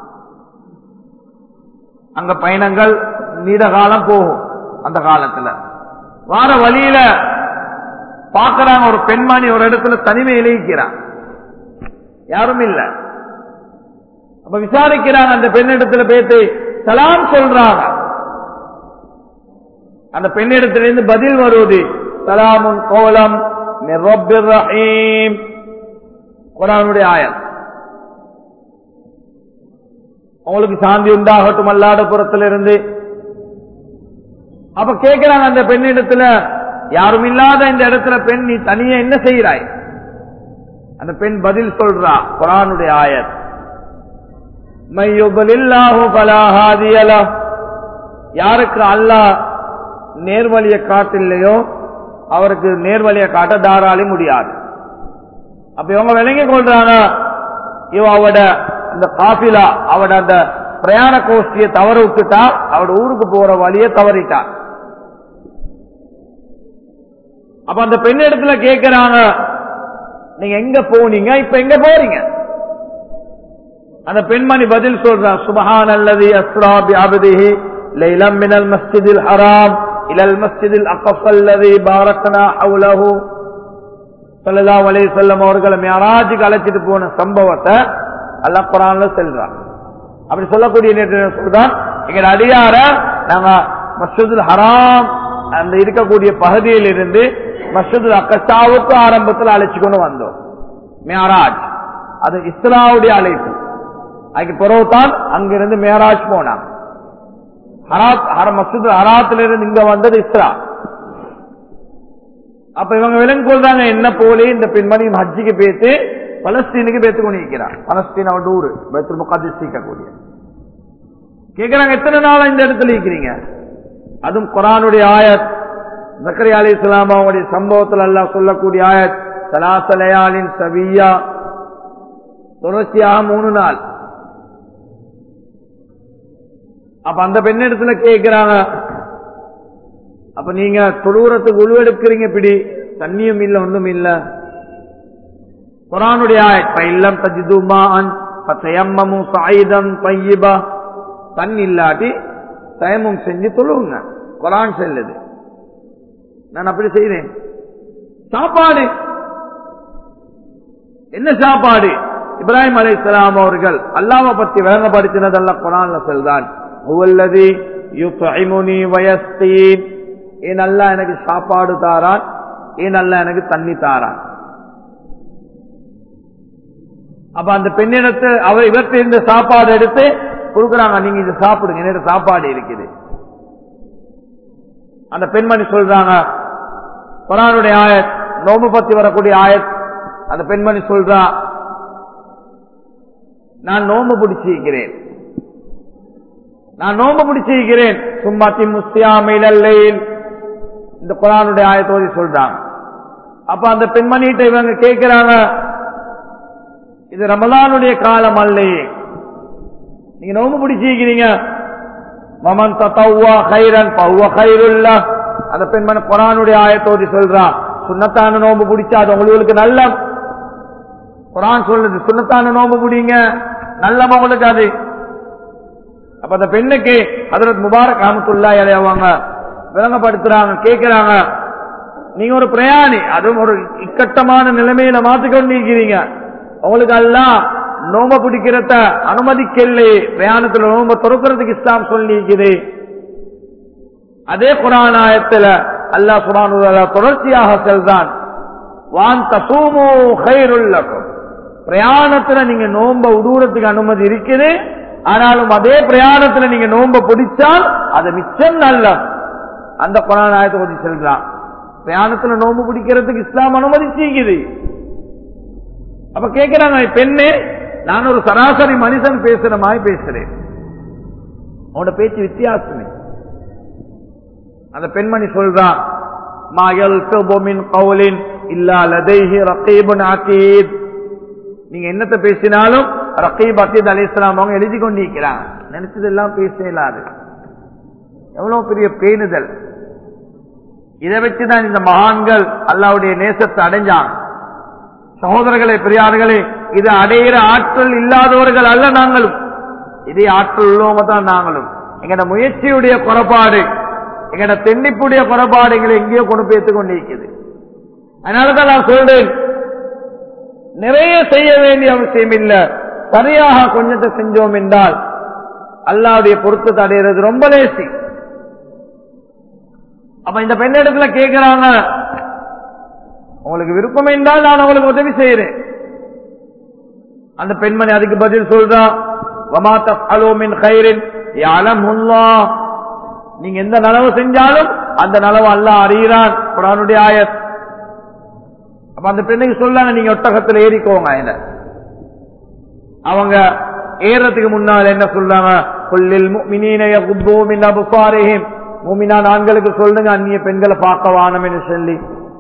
அங்க பயணங்கள் நீண்ட காலம் போகும் அந்த காலத்துல வார வழியில பாக்குறாங்க ஒரு பெண்மணி ஒரு இடத்துல தனிமையில இருக்கிறான் யாரும் இல்ல அப்ப விசாரிக்கிறாங்க அந்த பெண்ணிடத்துல பேத்து சலாம் சொல்றாங்க அந்த பெண்ணிடத்திலிருந்து பதில் வருவது சலாமுன் கோலம் ரஹீம் குரானுடைய ஆயம் அவங்களுக்கு சாந்தி உண்டாகட்டும் அல்லாத புறத்திலிருந்து அப்ப கேட்கிறாங்க அந்த பெண்ணிடத்துல யாரும் இல்லாத இந்த இடத்துல பெண் நீ தனியா என்ன செய்கிறாய் அந்த பெண் பதில் சொல்றா குரானுடைய ஆயத் மையுபலில்லாஹு பலாஹாதியலா யாருக்கு அல்லாஹ் நேர்வழியை காட்டில்லையோ அவருக்கு நேர்வழியை காட்ட தாராளி முடியாது அப்ப இவங்க விளங்கி கொள்றாங்க இவ அவட அந்த காபிலா அவட அந்த பிரயாண கோஷ்டியை தவற விட்டுட்டா அவட ஊருக்கு போற வழியை தவறிட்டா அப்ப அந்த பெண் இடத்துல கேட்கிறாங்க நீங்க எங்க போனீங்க இப்ப எங்க போறீங்க அந்த பெண்மணி பதில் சொல்றான் சுபஹான் அல்லது அஸ்ராபி அபதிஹி லைலம் மினல் மஸ்ஜிதில் ஹராம் இலல் மஸ்ஜிதில் அக்கல்லதி பாரக்கனா அவுலஹு சல்லா அலை செல்லம் அவர்களை மேராஜுக்கு அழைச்சிட்டு போன சம்பவத்தை அல்லா குரான்ல செல்றான் அப்படி சொல்லக்கூடிய நேற்று சொல்றான் எங்க அடியார நாங்க மஸ்ஜிதுல் ஹராம் அந்த இருக்கக்கூடிய பகுதியில் இருந்து மஸ்ஜிதுல் அக்கசாவுக்கு ஆரம்பத்தில் அழைச்சு கொண்டு வந்தோம் மேராஜ் அது இஸ்லாவுடைய அழைப்பு அதுக்கு பிறகுதான் அங்கிருந்து மேராஜ் போனாங்க ஹராத் ஹர மசூத் ஹராத்துல இருந்து இங்க வந்தது இஸ்ரா அப்ப இவங்க விலங்கு கொள்றாங்க என்ன போலே இந்த பெண்மணியும் ஹஜ்ஜிக்கு பேத்து பலஸ்தீனுக்கு பேத்து கொண்டு இருக்கிறார் பலஸ்தீன் அவன் ஊரு பைத்துல் முகாதிஸ் கூடிய கேக்குறாங்க எத்தனை நாளா இந்த இடத்துல இருக்கிறீங்க அதுவும் குரானுடைய ஆயத் ஜக்கரி அலி இஸ்லாம் அவங்களுடைய சம்பவத்தில் அல்லாஹ் சொல்லக்கூடிய ஆயத் சலாசலையாலின் சவியா தொடர்ச்சியாக மூணு நாள் அப்ப அந்த பெண்ணிடத்துல கேட்கிறாங்க அப்ப நீங்க தொழுவுறத்துக்கு உருவெடுக்கிறீங்க பிடி தண்ணியும் இல்ல ஒன்றும் இல்ல குரானுடைய இல்லம் தஜிதுமான் தயம்மமும் சாயுதம் பையிபா தண்ணி இல்லாட்டி தயமும் செஞ்சு தொழுவுங்க குரான் செல்லுது நான் அப்படி செய்தேன் சாப்பாடு என்ன சாப்பாடு இப்ராஹிம் அலை இஸ்லாம் அவர்கள் அல்லாம பத்தி விளங்கப்படுத்தினதெல்லாம் குரான்ல செல்தான் உள்ளது வயஸ்தீன் ஏன் அல்லா எனக்கு சாப்பாடு தாரான் ஏன் அல்லா எனக்கு தண்ணி தாரான் அப்ப அந்த பெண்ணிடத்து அவர் இவர்கிட்ட இருந்த சாப்பாடு எடுத்து கொடுக்குறாங்க நீங்க இது சாப்பிடுங்க என்னோட சாப்பாடு இருக்குது அந்த பெண்மணி சொல்றாங்க குரானுடைய ஆயத் நோம்பு பத்தி வரக்கூடிய ஆயத் அந்த பெண்மணி சொல்றா நான் நோம்பு பிடிச்சிருக்கிறேன் நான் நோம்பு பிடிச்சிருக்கிறேன் சும்மா திமுஸ்தியாமையில் இந்த குரானுடைய ஆயத்தோதி சொல்றாங்க அப்ப அந்த பெண்மணிகிட்ட இவங்க கேட்கிறாங்க இது ரமலானுடைய காலம் அல்லையே நீங்க நோம்பு பிடிச்சிருக்கிறீங்க மமன் தத்தவ்வா கைரன் பவ்வா கைருல்லா அந்த பெண்மணி குரானுடைய ஆயத்தோதி சொல்றான் சுண்ணத்தான நோம்பு பிடிச்சா அது உங்களுக்கு நல்ல குரான் சொல்லுது சுண்ணத்தான நோம்பு பிடிங்க நல்ல உங்களுக்கு அது அப்ப அந்த பெண்ணுக்கு அதற்கு முபாரக் அஹமத்துல்லா இலையவங்க விளங்கப்படுத்துறாங்க கேட்கிறாங்க நீங்க ஒரு பிரயாணி அதுவும் ஒரு இக்கட்டமான நிலைமையில மாத்திக்கொண்டிருக்கிறீங்க உங்களுக்கு எல்லாம் நோம்ப பிடிக்கிறத அனுமதிக்கலையே பிரயாணத்துல நோம்ப துறக்கிறதுக்கு இஸ்லாம் சொல்லியிருக்குது அதே குரானாயத்துல அல்லா சுபானு தொடர்ச்சியாக செல்தான் வான் தசூமோ கைருள்ளக்கும் பிரயாணத்துல நீங்க நோம்ப உடுறதுக்கு அனுமதி இருக்குது ஆனாலும் அதே பிரயாணத்துல நீங்க நோம்ப பிடிச்சால் அது மிச்சம் நல்ல அந்த குரான் ஆயத்தை ஓதி செல்றான் பிரயாணத்துல நோம்பு பிடிக்கிறதுக்கு இஸ்லாம் அனுமதிச்சிக்குது அப்ப கேட்கிறாங்க பெண்ணே நான் ஒரு சராசரி மனுஷன் பேசுற மாதிரி பேசுறேன் அவனோட பேச்சு வித்தியாசமே அந்த பெண்மணி சொல்றான் மாயல் மின் கவுலின் இல்லா லதைஹி ரகீபுன் அகீத் நீங்க என்னத்த பேசினாலும் ரகீப் அகீத் அலிஸ்லாம் அவங்க எழுதி கொண்டிருக்கிறாங்க நினைச்சதெல்லாம் பேசலாது எவ்வளவு பெரிய பேணுதல் இதை வச்சுதான் இந்த மகான்கள் அல்லாவுடைய நேசத்தை அடைஞ்சாங்க சகோதரர்களே பெரியார்களே இது அடையிற ஆற்றல் இல்லாதவர்கள் அல்ல நாங்களும் இதே ஆற்றல் உள்ளவங்க தான் நாங்களும் எங்கட முயற்சியுடைய குறைபாடு எங்கட தென்னிப்புடைய குறைபாடு எங்களை எங்கேயோ கொண்டு போய்த்து கொண்டிருக்குது அதனாலதான் நான் சொல்றேன் நிறைய செய்ய வேண்டிய அவசியம் இல்ல சரியாக கொஞ்சத்தை செஞ்சோம் என்றால் அல்லாவுடைய பொருத்தத்தை அடைகிறது ரொம்ப லேசி அப்ப இந்த பெண்ணிடத்துல கேட்கிறாங்க உங்களுக்கு விருப்பம் என்றால் நான் உங்களுக்கு உதவி செய்யறேன் அந்த பெண்மணி அதுக்கு பதில் சொல்றா வமாத்த அலோமின் கயிறின் யாலமுல்லா நீங்க எந்த நலவு செஞ்சாலும் அந்த நலவு அல்ல அறிகிறான் குரானுடைய ஆயத் அப்ப அந்த பெண்ணுக்கு சொல்லாங்க நீங்க ஒட்டகத்தில் ஏறிக்கோங்க என்ன அவங்க ஏறதுக்கு முன்னால் என்ன சொல்றாங்க கொல்லில் மினீனைய குப்போமின் அபுசாரிஹிம் மூமினான் ஆண்களுக்கு சொல்லுங்க அந்நிய பெண்களை பார்க்க வானம் என்று சொல்லி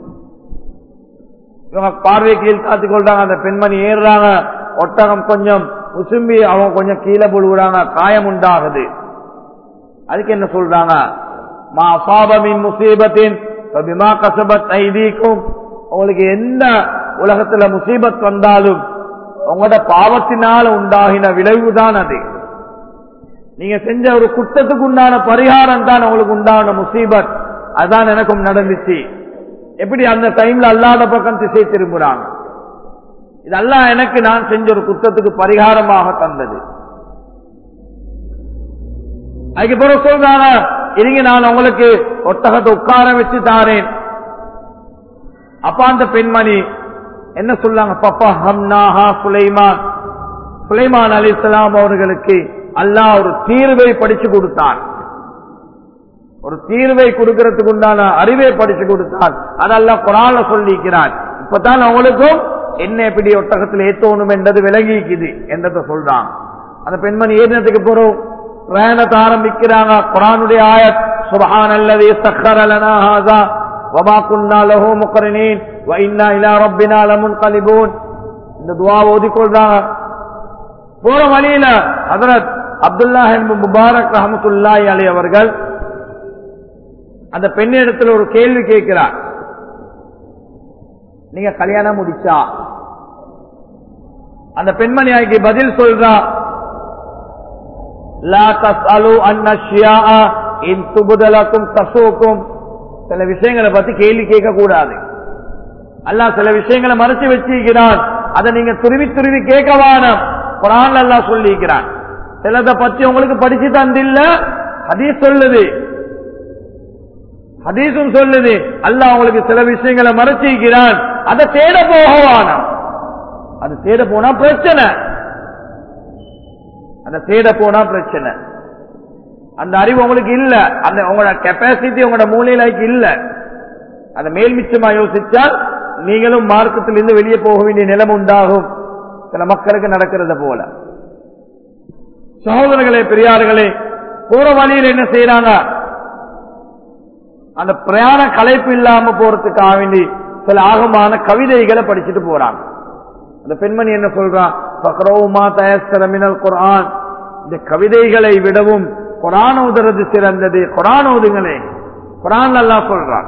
இவங்க பார்வை கீழ் காத்து கொள்றாங்க அந்த பெண்மணி ஏறுறாங்க ஒட்டகம் கொஞ்சம் உசும்பி அவங்க கொஞ்சம் கீழே போடுறாங்க காயம் உண்டாகுது அதுக்கு என்ன சொல்றாங்க மா அசாபமின் முசீபத்தின் பிமா கசபத் ஐதீக்கும் உங்களுக்கு எந்த உலகத்துல முசீபத் வந்தாலும் உங்களோட பாவத்தினால உண்டாகின விளைவுதான் அது நீங்க செஞ்ச ஒரு குற்றத்துக்கு உண்டான பரிகாரம் தான் உங்களுக்கு உண்டான முசீபத் அதான் எனக்கும் நடந்துச்சு எப்படி அந்த டைம்ல அல்லாத பக்கம் திசை திரும்புறாங்க இதெல்லாம் எனக்கு நான் செஞ்ச ஒரு குற்றத்துக்கு பரிகாரமாக தந்தது அதுக்கு பிறகு சொல்றாங்க இருங்க நான் உங்களுக்கு ஒட்டகத்தை உட்கார வச்சு தாரேன் அப்ப அந்த பெண்மணி என்ன சொல்லாங்க பப்பா ஹம்னாஹா சுலைமான் சுலைமான் அலி அவர்களுக்கு அல்லாஹ் ஒரு தீர்வை படிச்சு கொடுத்தான் ஒரு தீர்வை கொடுக்கறதுக்கு உண்டான அறிவை படிச்சு கொடுத்தான் அதெல்லாம் குரான சொல்லிக்கிறான் இப்பதான் அவங்களுக்கும் என்ன எப்படி ஒட்டகத்தில் ஏத்தோணும் என்றது விலகிக்குது என்றதை சொல்றான் அந்த பெண்மணி ஏறினத்துக்கு போறோம் பிரயாணத்தை ஆரம்பிக்கிறாங்க குரானுடைய ஆயத் சுபஹான் அல்லது சக்கரலனா ஹாதா வமா குன்னா லஹு முகரினீன் வ இன்னா இலா ரப்பினா லமுன்கலிபூன் இந்த துவா ஓதிக்கொள்றாங்க போற வழியில ஹதரத் அப்துல்லா முபாரக் ரஹமத்துல்லாஹி அலி அவர்கள் அந்த பெண்ணிடத்தில் ஒரு கேள்வி கேட்கிறார் நீங்க கல்யாணம் முடிச்சா அந்த பெண்மணி ஆகிய பதில் சொல்றா லா தஸ்அலு அன் அஷ்யாஅ இன் துபுதலக்கும் தசூக்கும் சில விஷயங்களை பத்தி கேள்வி கேட்க கூடாது அல்லாஹ் சில விஷயங்களை மறைச்சு வச்சிருக்கிறான் அதை நீங்க துருவி துருவி கேட்க வானம் குரான் அல்லாஹ் சொல்லிக்கிறான் சிலதை பத்தி உங்களுக்கு படிச்சு தந்தில்ல ஹதீஸ் சொல்லுது ஹதீஸும் சொல்லுது அல்லாஹ் உங்களுக்கு சில விஷயங்களை மறைச்சிருக்கிறான் அதை தேட போகவானம் அது தேட போனா பிரச்சனை அந்த தேட போனா பிரச்சனை அந்த அறிவு உங்களுக்கு இல்ல அந்த உங்களோட கெப்பாசிட்டி உங்களோட மூலையிலாய்க்கு இல்ல அதை மேல் மிச்சமா யோசிச்சால் நீங்களும் மார்க்கத்திலிருந்து வெளியே போக வேண்டிய நிலைமை உண்டாகும் சில மக்களுக்கு நடக்கிறது போல சகோதரர்களே பெரியார்களே போற வழியில் என்ன செய்யறாங்க அந்த பிரயாண கலைப்பு இல்லாம போறதுக்காக வேண்டி சில ஆகமான கவிதைகளை படிச்சுட்டு போறாங்க அந்த பெண்மணி என்ன சொல்றான் பக்ரவுமா தயஸ்தரமினல் குரான் இந்த கவிதைகளை விடவும் குரான் ஓதுறது சிறந்தது குரான் ஓதுங்களே குரான் நல்லா சொல்றான்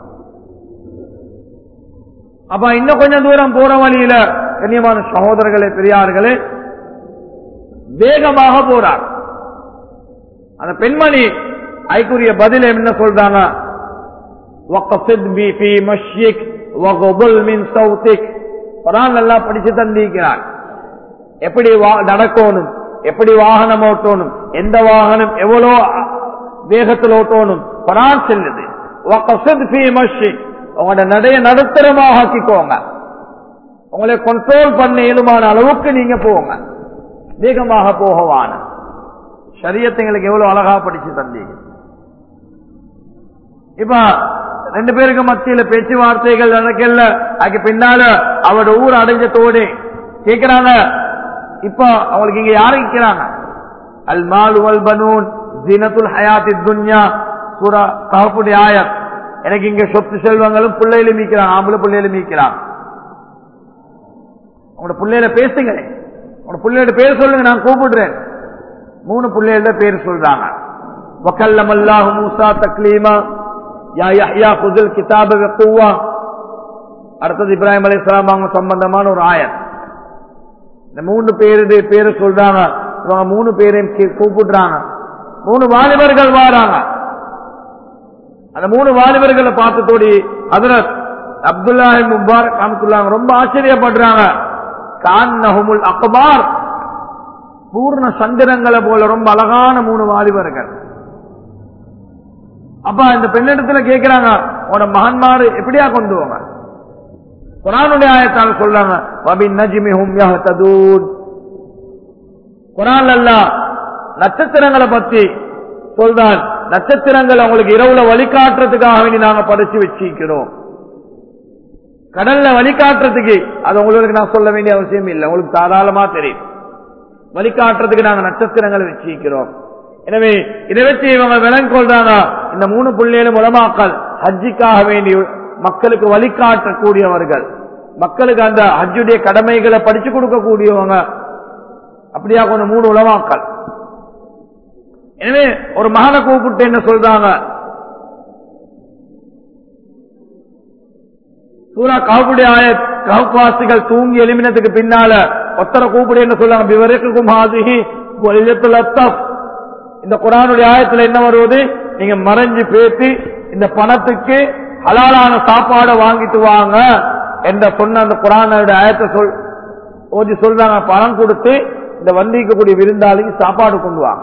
அப்ப இன்னும் கொஞ்சம் தூரம் போற வழியில கண்ணியமான சகோதரர்களே பெரியார்களே வேகமாக போறார் அந்த பெண்மணி ஐக்குரிய பதில் என்ன சொல்றாங்க وَقَصِدْ بِي فِي مَشْيِكَ وَغُضُلْ مِنْ صَوْتِكَ குரான் நல்லா படிச்சு தந்திருக்கிறான் எப்படி நடக்கணும் எப்படி வாகனம் ஓட்டணும் எந்த வாகனம் எவ்வளோ வேகத்தில் ஓட்டணும் குரான் செல்லுது உங்களோட நடைய நடுத்தரமாக ஆக்கிக்கோங்க உங்களை கண்ட்ரோல் பண்ண இயலுமான அளவுக்கு நீங்க போங்க வேகமாக போகவான சரியத்தை எங்களுக்கு எவ்வளவு அழகா படிச்சு தந்தீங்க இப்ப ரெண்டு பேருக்கு மத்தியில பேச்சுவார்த்தைகள் நடக்கல அதுக்கு பின்னால அவரோட ஊர் அடைஞ்சதோடு கேட்கிறாங்க இப்ப அவங்களுக்கு இங்க யாரு இருக்கிறாங்க அல் மால் வல் பனூன் ஜீனத்துல் ஹயாத்தி துன்யா சூரா கஹப்புடைய ஆயத் எனக்கு இங்க சொத்து செல்வங்களும் பிள்ளையிலும் மீக்கிறாங்க ஆம்பளை பிள்ளையிலும் மீக்கிறாங்க உங்களோட பிள்ளையில பேசுங்களேன் உங்களோட பிள்ளையோட பேர் சொல்லுங்க நான் கூப்பிடுறேன் மூணு பிள்ளைகள பேர் சொல்றாங்க வக்கல்லம் அல்லாஹு மூசா தக்லீமா யா யஹ்யா குதில் கிதாப குவா அடுத்தது இப்ராஹிம் அலைஹிஸ்ஸலாம் அவங்க சம்பந்தமான ஒரு ஆயத் இந்த மூணு பேருடைய பேரு சொல்றாங்க இவங்க மூணு பேரையும் கீ- கூப்பிடுறாங்க மூணு வாலிபர்கள் வாராங்க அந்த மூணு வாலிபர்களை பார்த்ததோடி ஹதரத் அப்துல்லாஹி முபாரக் ரஹ்மத்துல்லாஹி ரொம்ப ஆச்சரியப்படுறாங்க கான்னஹுமுல் அக்பார் பூர்ண சந்திரங்களை போல ரொம்ப அழகான மூணு வாலிபர்கள் அப்ப இந்த பெண்ணிடத்துல கேட்கிறாங்க உன மகன்மாரு எப்படியா கொண்டு வாங்க குரானுடைய ஆயத்தால் சொல்றாங்க வபின் நஜ்மிஹும் யஹ்ததூன் குரான் அல்லாஹ் நட்சத்திரங்களை பத்தி சொல்றான் நட்சத்திரங்கள் உங்களுக்கு இரவுல வழிகாட்டுறதுக்காக வேண்டி நாங்க படைச்சு வச்சிருக்கிறோம் கடல்ல வழிகாட்டுறதுக்கு அது உங்களுக்கு நான் சொல்ல வேண்டிய அவசியம் இல்லை உங்களுக்கு தாராளமா தெரியும் வழிகாட்டுறதுக்கு நாங்க நட்சத்திரங்களை வச்சிருக்கிறோம் எனவே இதை வச்சு இவங்க விலங்கு கொள்றாங்க இந்த மூணு புள்ளிகளும் உலமாக்கள் ஹஜ்ஜிக்காக வேண்டி மக்களுக்கு வழிகாட்டக்கூடியவர்கள் மக்களுக்கு அந்த ஹஜ்ஜுடைய கடமைகளை படிச்சு கொடுக்கக்கூடியவங்க அப்படியா கொஞ்சம் மூணு உலமாக்கள் எனவே ஒரு மகனை கூப்பிட்டு என்ன சொல்றாங்க சூரா காப்புடைய ஆயத் கவுவாசிகள் தூங்கி எலிமினத்துக்கு பின்னால ஒத்தரை கூப்பிடு என்ன சொல்றாங்க விவரிக்கும் ஹாதிஹி வலியத்துல் அத்தப். இந்த குரானுடைய ஆயத்துல என்ன வருவது நீங்க மறைஞ்சு பேசி இந்த பணத்துக்கு ஹலாலான சாப்பாடை வாங்கிட்டு வாங்க என்ற சொன்ன அந்த குரானுடைய ஆயத்தை சொல் ஓதி சொல்றாங்க பணம் கொடுத்து இந்த வந்திக்கக்கூடிய விருந்தாளிக்கு சாப்பாடு கொண்டு வாங்க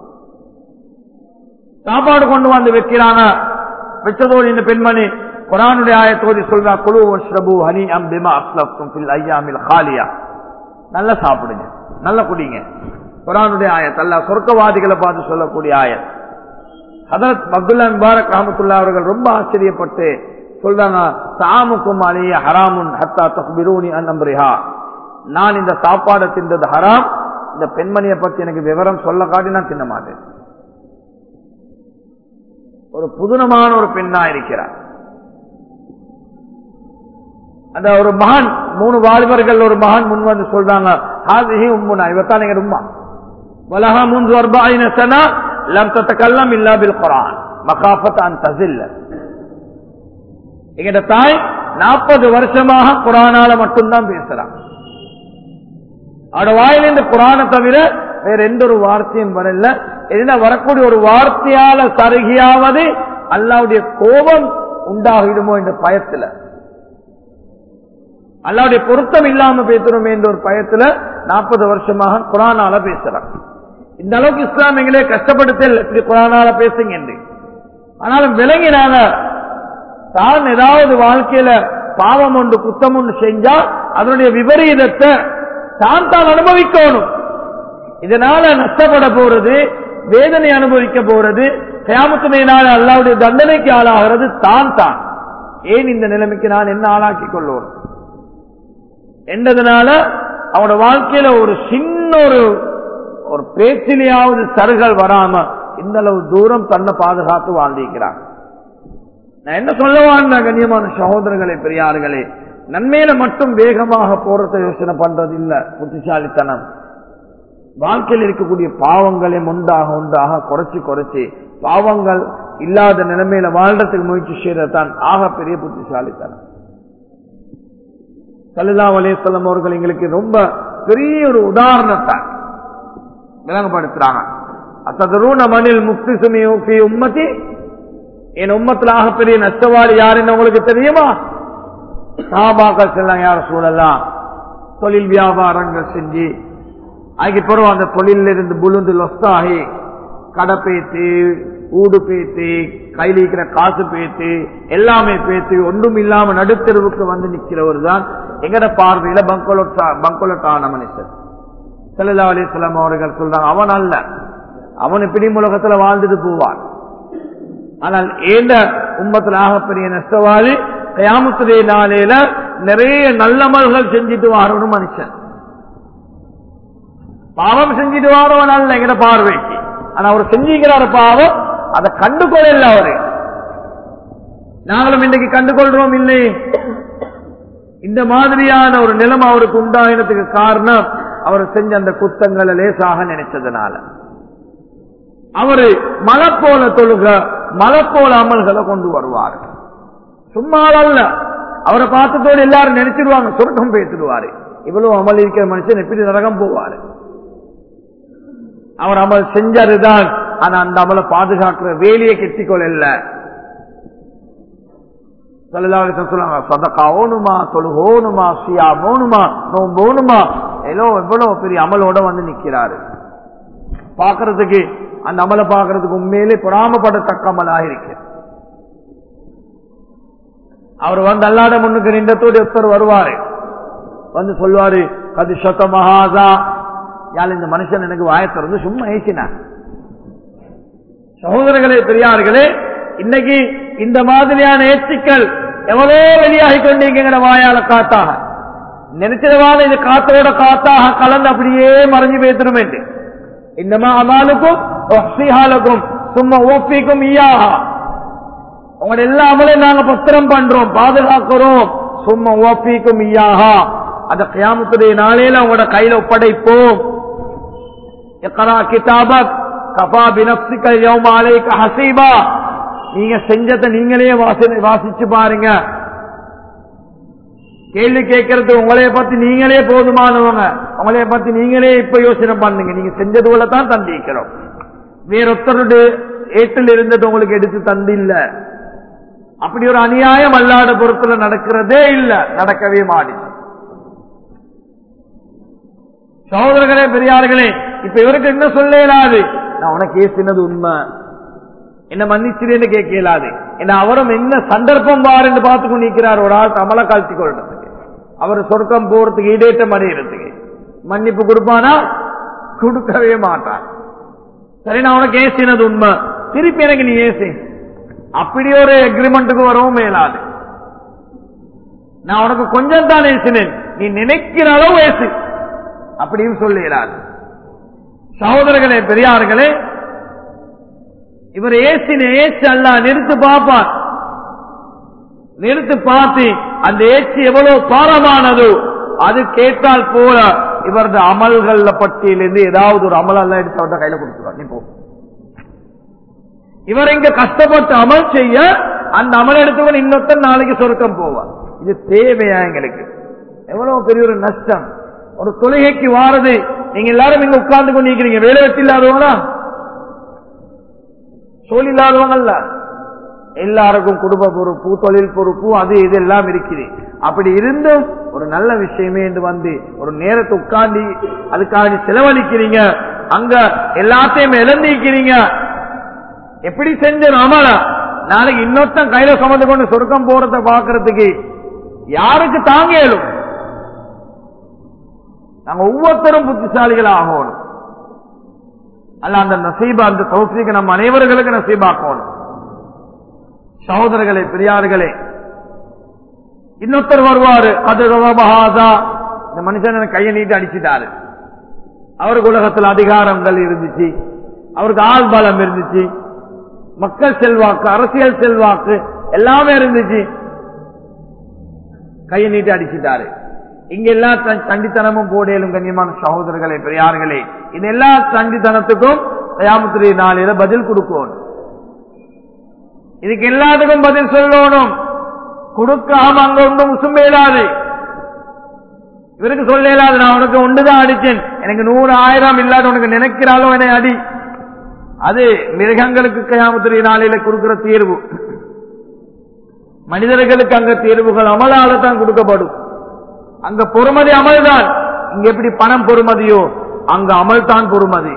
சாப்பாடு கொண்டு வந்து வைக்கிறாங்க வச்சதோடு இந்த பெண்மணி குரானுடைய ஆயத்தோடு சொல்றா குழு ஸ்ரபு ஹனி அம் பிமா அஸ்லப்தும் ஃபில் ஐயாமில் ஹாலியா நல்லா சாப்பிடுங்க நல்லா குடிங்க குரானுடைய ஆயத் அல்ல சொர்க்கவாதிகளை பார்த்து சொல்லக்கூடிய ஆயத் ஹதரத் அப்துல்லா முபாரக் ரஹமத்துல்லா அவர்கள் ரொம்ப ஆச்சரியப்பட்டு சொல்றாங்க சாமுக்கும் அலிய ஹராமுன் ஹத்தா தஹ்பிரூனி அன்னம்ரிஹா நான் இந்த சாப்பாடை தின்றது ஹராம் இந்த பெண்மணியை பத்தி எனக்கு விவரம் சொல்ல காட்டி நான் தின்ன மாட்டேன் ஒரு புதுனமான ஒரு பெண்ணா இருக்கிறார் அந்த ஒரு மகன் மூணு வாலிபர்கள் ஒரு மகன் முன் வந்து சொல்றாங்க ஹாதிஹி உம்முனா இவத்தான் எங்க உம்மா வலஹா முன்து அர்பாயின சனா லம் தத்தகல்லம் இல்லா பில் குர்ஆன் மகாஃபத் அன் தஸில்ல எங்கட தாய் நாற்பது வருஷமாக குரானால மட்டும்தான் பேசுறான் அவட வாயிலிருந்து குரானை தவிர வேற எந்த ஒரு வார்த்தையும் வரல என்ன வரக்கூடிய ஒரு வார்த்தையால சருகியாவது அல்லாவுடைய கோபம் உண்டாகிடுமோ என்ற பயத்துல அல்லாவுடைய பொருத்தம் இல்லாம பேசுறோமே என்ற ஒரு பயத்துல நாற்பது வருஷமாக குரானால பேசுறான் இந்த அளவுக்கு இஸ்லாம் எங்களே கஷ்டப்படுத்தல் இப்படி குரானால பேசுங்க என்று ஆனாலும் விளங்கினாங்க தான் ஏதாவது வாழ்க்கையில பாவம் ஒன்று குத்தம் ஒன்று செஞ்சா அதனுடைய விபரீதத்தை தான் தான் அனுபவிக்கணும் இதனால நஷ்டப்பட போறது வேதனை அனுபவிக்க போறது கயாமத்துமையினால அல்லாவுடைய தண்டனைக்கு ஆளாகிறது தான் தான் ஏன் இந்த நிலைமைக்கு நான் என்ன ஆளாக்கி கொள்வோம் என்றதுனால அவனோட வாழ்க்கையில ஒரு சின்ன ஒரு ஒரு பேச்சிலேயாவது சருகள் வராம இந்த அளவு தூரம் தன்னை பாதுகாத்து வாழ்ந்திருக்கிறான் நான் என்ன சொல்ல வாழ்ந்த கண்ணியமான சகோதரர்களே பெரியார்களே நன்மையில மட்டும் வேகமாக போறத யோசனை பண்றது இல்ல புத்திசாலித்தனம் வாழ்க்கையில் இருக்கக்கூடிய பாவங்களை ஒன்றாக ஒன்றாக குறைச்சு குறைச்சு பாவங்கள் இல்லாத நிலைமையில வாழ்றதுக்கு முயற்சி செய்யறதுதான் ஆக பெரிய புத்திசாலித்தனம் சல்லா அலேசல்லம் அவர்கள் எங்களுக்கு ரொம்ப பெரிய ஒரு உதாரணத்தை விளங்கப்படுத்துறாங்க அத்ததரூன மணில் முக்தி சுமி உம்மத்தி என் உம்மத்தில் ஆகப்பெரிய நஷ்டவாளி யாருன்னு உங்களுக்கு தெரியுமா சாபாக்கள் செல்லாம் யார் சூழலாம் தொழில் வியாபாரங்கள் செஞ்சு அதுக்கு பிறகு அந்த தொழில இருந்து புழுந்து லொஸ்தாகி கடை பேத்து ஊடு பேத்து கையில் இருக்கிற காசு பேத்து எல்லாமே பேத்து ஒன்றும் இல்லாம நடுத்தெருவுக்கு வந்து நிக்கிறவர் தான் எங்கட பார்வையில பங்கோலட்டா பங்கோலட்டான மனுஷன் செல்லா அலிஸ்லாம் அவர்கள் சொல்றாங்க அவன் அல்ல அவன் இப்படி உலகத்துல வாழ்ந்துட்டு போவான் ஆனால் ஏந்த உம்மத்தில் ஆகப்பெரிய நஷ்டவாதி கயாமத்துடைய நாளையில நிறைய நல்லமல்கள் செஞ்சுட்டு வாரோன்னு மனுஷன் பாவம் செஞ்சுட்டு வாரவன் அல்ல எங்கிற பார்வைக்கு ஆனா அவர் செஞ்சுக்கிறார் பாவம் அதை கண்டுகொள்ள அவரு நாங்களும் இன்னைக்கு கண்டுகொள்றோம் இல்லை இந்த மாதிரியான ஒரு நிலம் அவருக்கு உண்டாயினத்துக்கு காரணம் அவர் செஞ்ச அந்த குத்தங்களை லேசாக நினைச்சதுனால அவரு மலை போல தொழுக மலை போல அமல்களை கொண்டு வருவார் சும்மா அல்ல அவரை பார்த்ததோடு எல்லாரும் நினைச்சிருவாங்க சொர்க்கம் பேசிடுவாரு இவ்வளவு அமல் இருக்கிற மனுஷன் எப்படி நரகம் போவாரு அவர் அமல் செஞ்சதுதான் ஆனா அந்த அமலை பாதுகாக்கிற வேலையை கெட்டிக்கொள்ள சொல்லுவாங்க சதக்காவோனுமா தொழுகோனுமா சியாமோனுமா நோம்போனுமா ஏதோ எவ்வளவு பெரிய அமலோட வந்து நிக்கிறாரு பாக்குறதுக்கு அந்த அமலை பாக்குறதுக்கு உண்மையிலே பொறாமப்படத்தக்க அமலாக இருக்கு அவர் வந்து அல்லாத முன்னுக்கு நின்றத்தோடு ஒருத்தர் வருவாரு வந்து சொல்லுவாரு கது சொத்த மகாதா யாழ் இந்த மனுஷன் எனக்கு வாயத்திறந்து சும்மா ஏசினார் சகோதரர்களே பெரியார்களே இன்னைக்கு இந்த மாதிரியான ஏச்சுக்கள் எவ்வளோ வெளியாகி கொண்டீங்கிற வாயால காத்தாக நினைச்சதவாத இது காத்தோட காத்தாக கலந்து அப்படியே மறைஞ்சு பேசணும் என்று இன்னமா அமாலுக்கும் ஒஹ்சிஹாலுக்கும் சும்மா ஓப்பிக்கும் ஈயாகா உங்களோட எல்லா அமலையும் நாங்க பத்திரம் பண்றோம் பாதுகாக்கிறோம் சும்மா ஓப்பிக்கும் ஈயாகா அந்த கியாமத்துடைய நாளையில உங்களோட கையில ஒப்படைப்போம் எக்கரா கிதாபக் கபா பினப்சிக்க யௌம அலைக்க ஹசீபா நீங்க செஞ்சதை நீங்களே வாசி- வாசிச்சு பாருங்க கேள்வி கேட்கறது உங்களைய பத்தி நீங்களே போதுமானவங்க உங்களைய பத்தி நீங்களே இப்ப யோசனை பண்ணுங்க நீங்க செஞ்சது போல தான் தந்திக்கிறோம் வேறொத்தருடைய ஏட்டில் இருந்தது உங்களுக்கு எடுத்து தந்தில்ல அப்படி ஒரு அநியாயம் அல்லாத பொறுப்புல நடக்கிறதே இல்ல நடக்கவே மாடிச்சு சகோதரர்களே பெரியார்களே இப்ப இவருக்கு என்ன சொல்ல இயலாது நான் உனக்கு ஏசினது உண்மை என்ன மன்னிச்சிருன்னு கேட்க இயலாது என்ன அவரும் என்ன சந்தர்ப்பம் வாருன்னு பார்த்து கொண்டு நிற்கிறார் ஒரு ஆள் அமல காழ்த்தி கொள்றதுக்கு அவர் சொர்க்கம் போறதுக்கு ஈடேற்றம் அடைகிறதுக்கு மன்னிப்பு கொடுப்பானா கொடுக்கவே மாட்டான் சரி நான் உனக்கு ஏசினது உண்மை திருப்பி எனக்கு நீ ஏசி அப்படி ஒரு அக்ரிமெண்ட்டுக்கு வரவும் மேலாது நான் உனக்கு கொஞ்சம் தான் ஏசினேன் நீ நினைக்கிற அளவு ஏசு அப்படின்னு சொல்லுகிறார் சகோதரர்களே பெரியார்களே இவர் ஏசின ஏச்சு அல்ல நிறுத்து பார்ப்பார் நிறுத்து பார்த்து அந்த ஏச்சு எவ்வளவு பாரமானதோ அது கேட்டால் போல இவரது அமல்கள்ல பட்டியலிருந்து ஏதாவது ஒரு அமல் எல்லாம் எடுத்து அவர்கிட்ட கையில கொடுத்துருவார் நீ போ இவர் இங்க கஷ்டப்பட்டு அமல் செய்ய அந்த அமல் எடுத்தவன் இன்னொருத்தன் நாளைக்கு சொர்க்கம் போவார் இது தேவையா எங்களுக்கு எவ்வளவு பெரிய ஒரு நஷ்டம் ஒரு தொழுகைக்கு வாரது நீங்க எல்லாரும் இங்க உட்கார்ந்து கொண்டு இருக்கிறீங்க வேலை வெட்டி இல்லாதவங்களா சோல் இல்லாதவங்கல்ல எல்லாருக்கும் குடும்ப பொறுப்பு தொழில் பொறுப்பு அது இது எல்லாம் இருக்குது அப்படி இருந்தும் ஒரு நல்ல விஷயமே என்று வந்து ஒரு நேரத்தை உட்கார்ந்து அதுக்காக செலவழிக்கிறீங்க அங்க எல்லாத்தையும் இழந்திருக்கிறீங்க எப்படி செஞ்ச அமல நாளைக்கு இன்னொருத்தன் கையில சுமந்து கொண்டு சொர்க்கம் போறத பாக்குறதுக்கு யாருக்கு தாங்க இயலும் நாங்க ஒவ்வொருத்தரும் புத்திசாலிகள் ஆகணும் அல்ல அந்த நசீபா அந்த தௌஃபீக்கு நம்ம அனைவர்களுக்கு நசீபாக்கணும் சகோதரர்களே பெரியார்களே இன்னொருத்தர் வருவாரு அது மகாதா இந்த மனுஷன் எனக்கு கையை நீட்டி அடிச்சிட்டாரு அவருக்கு உலகத்தில் அதிகாரங்கள் இருந்துச்சு அவருக்கு ஆள் பலம் இருந்துச்சு மக்கள் செல்வாக்கு அரசியல் செல்வாக்கு எல்லாமே இருந்துச்சு கையை நீட்டி அடிச்சிட்டாரு இங்க எல்லா தன் தண்டித்தனமும் போடலும் கண்ணியமான சகோதரர்களே பெரியார்களே இது எல்லா தண்டித்தனத்துக்கும் கயாமத்துறை நாளையில பதில் கொடுக்கணும் இதுக்கு எல்லாத்துக்கும் பதில் சொல்லணும் கொடுக்காம அங்க ஒன்றும் உசும்பேலாது இவருக்கு சொல்ல இயலாது நான் உனக்கு ஒன்றுதான் அடிச்சேன் எனக்கு நூறு ஆயிரம் இல்லாத உனக்கு நினைக்கிறாலும் என்னை அடி அது மிருகங்களுக்கு கயாமத்துறை நாளையில கொடுக்கிற தீர்வு மனிதர்களுக்கு அங்க தீர்வுகள் அமலால தான் கொடுக்கப்படும் அங்க பொறுமதி அமல்தான் இங்க எப்படி பணம் பொறுமதியோ அங்க அமல் தான் பொறுமதி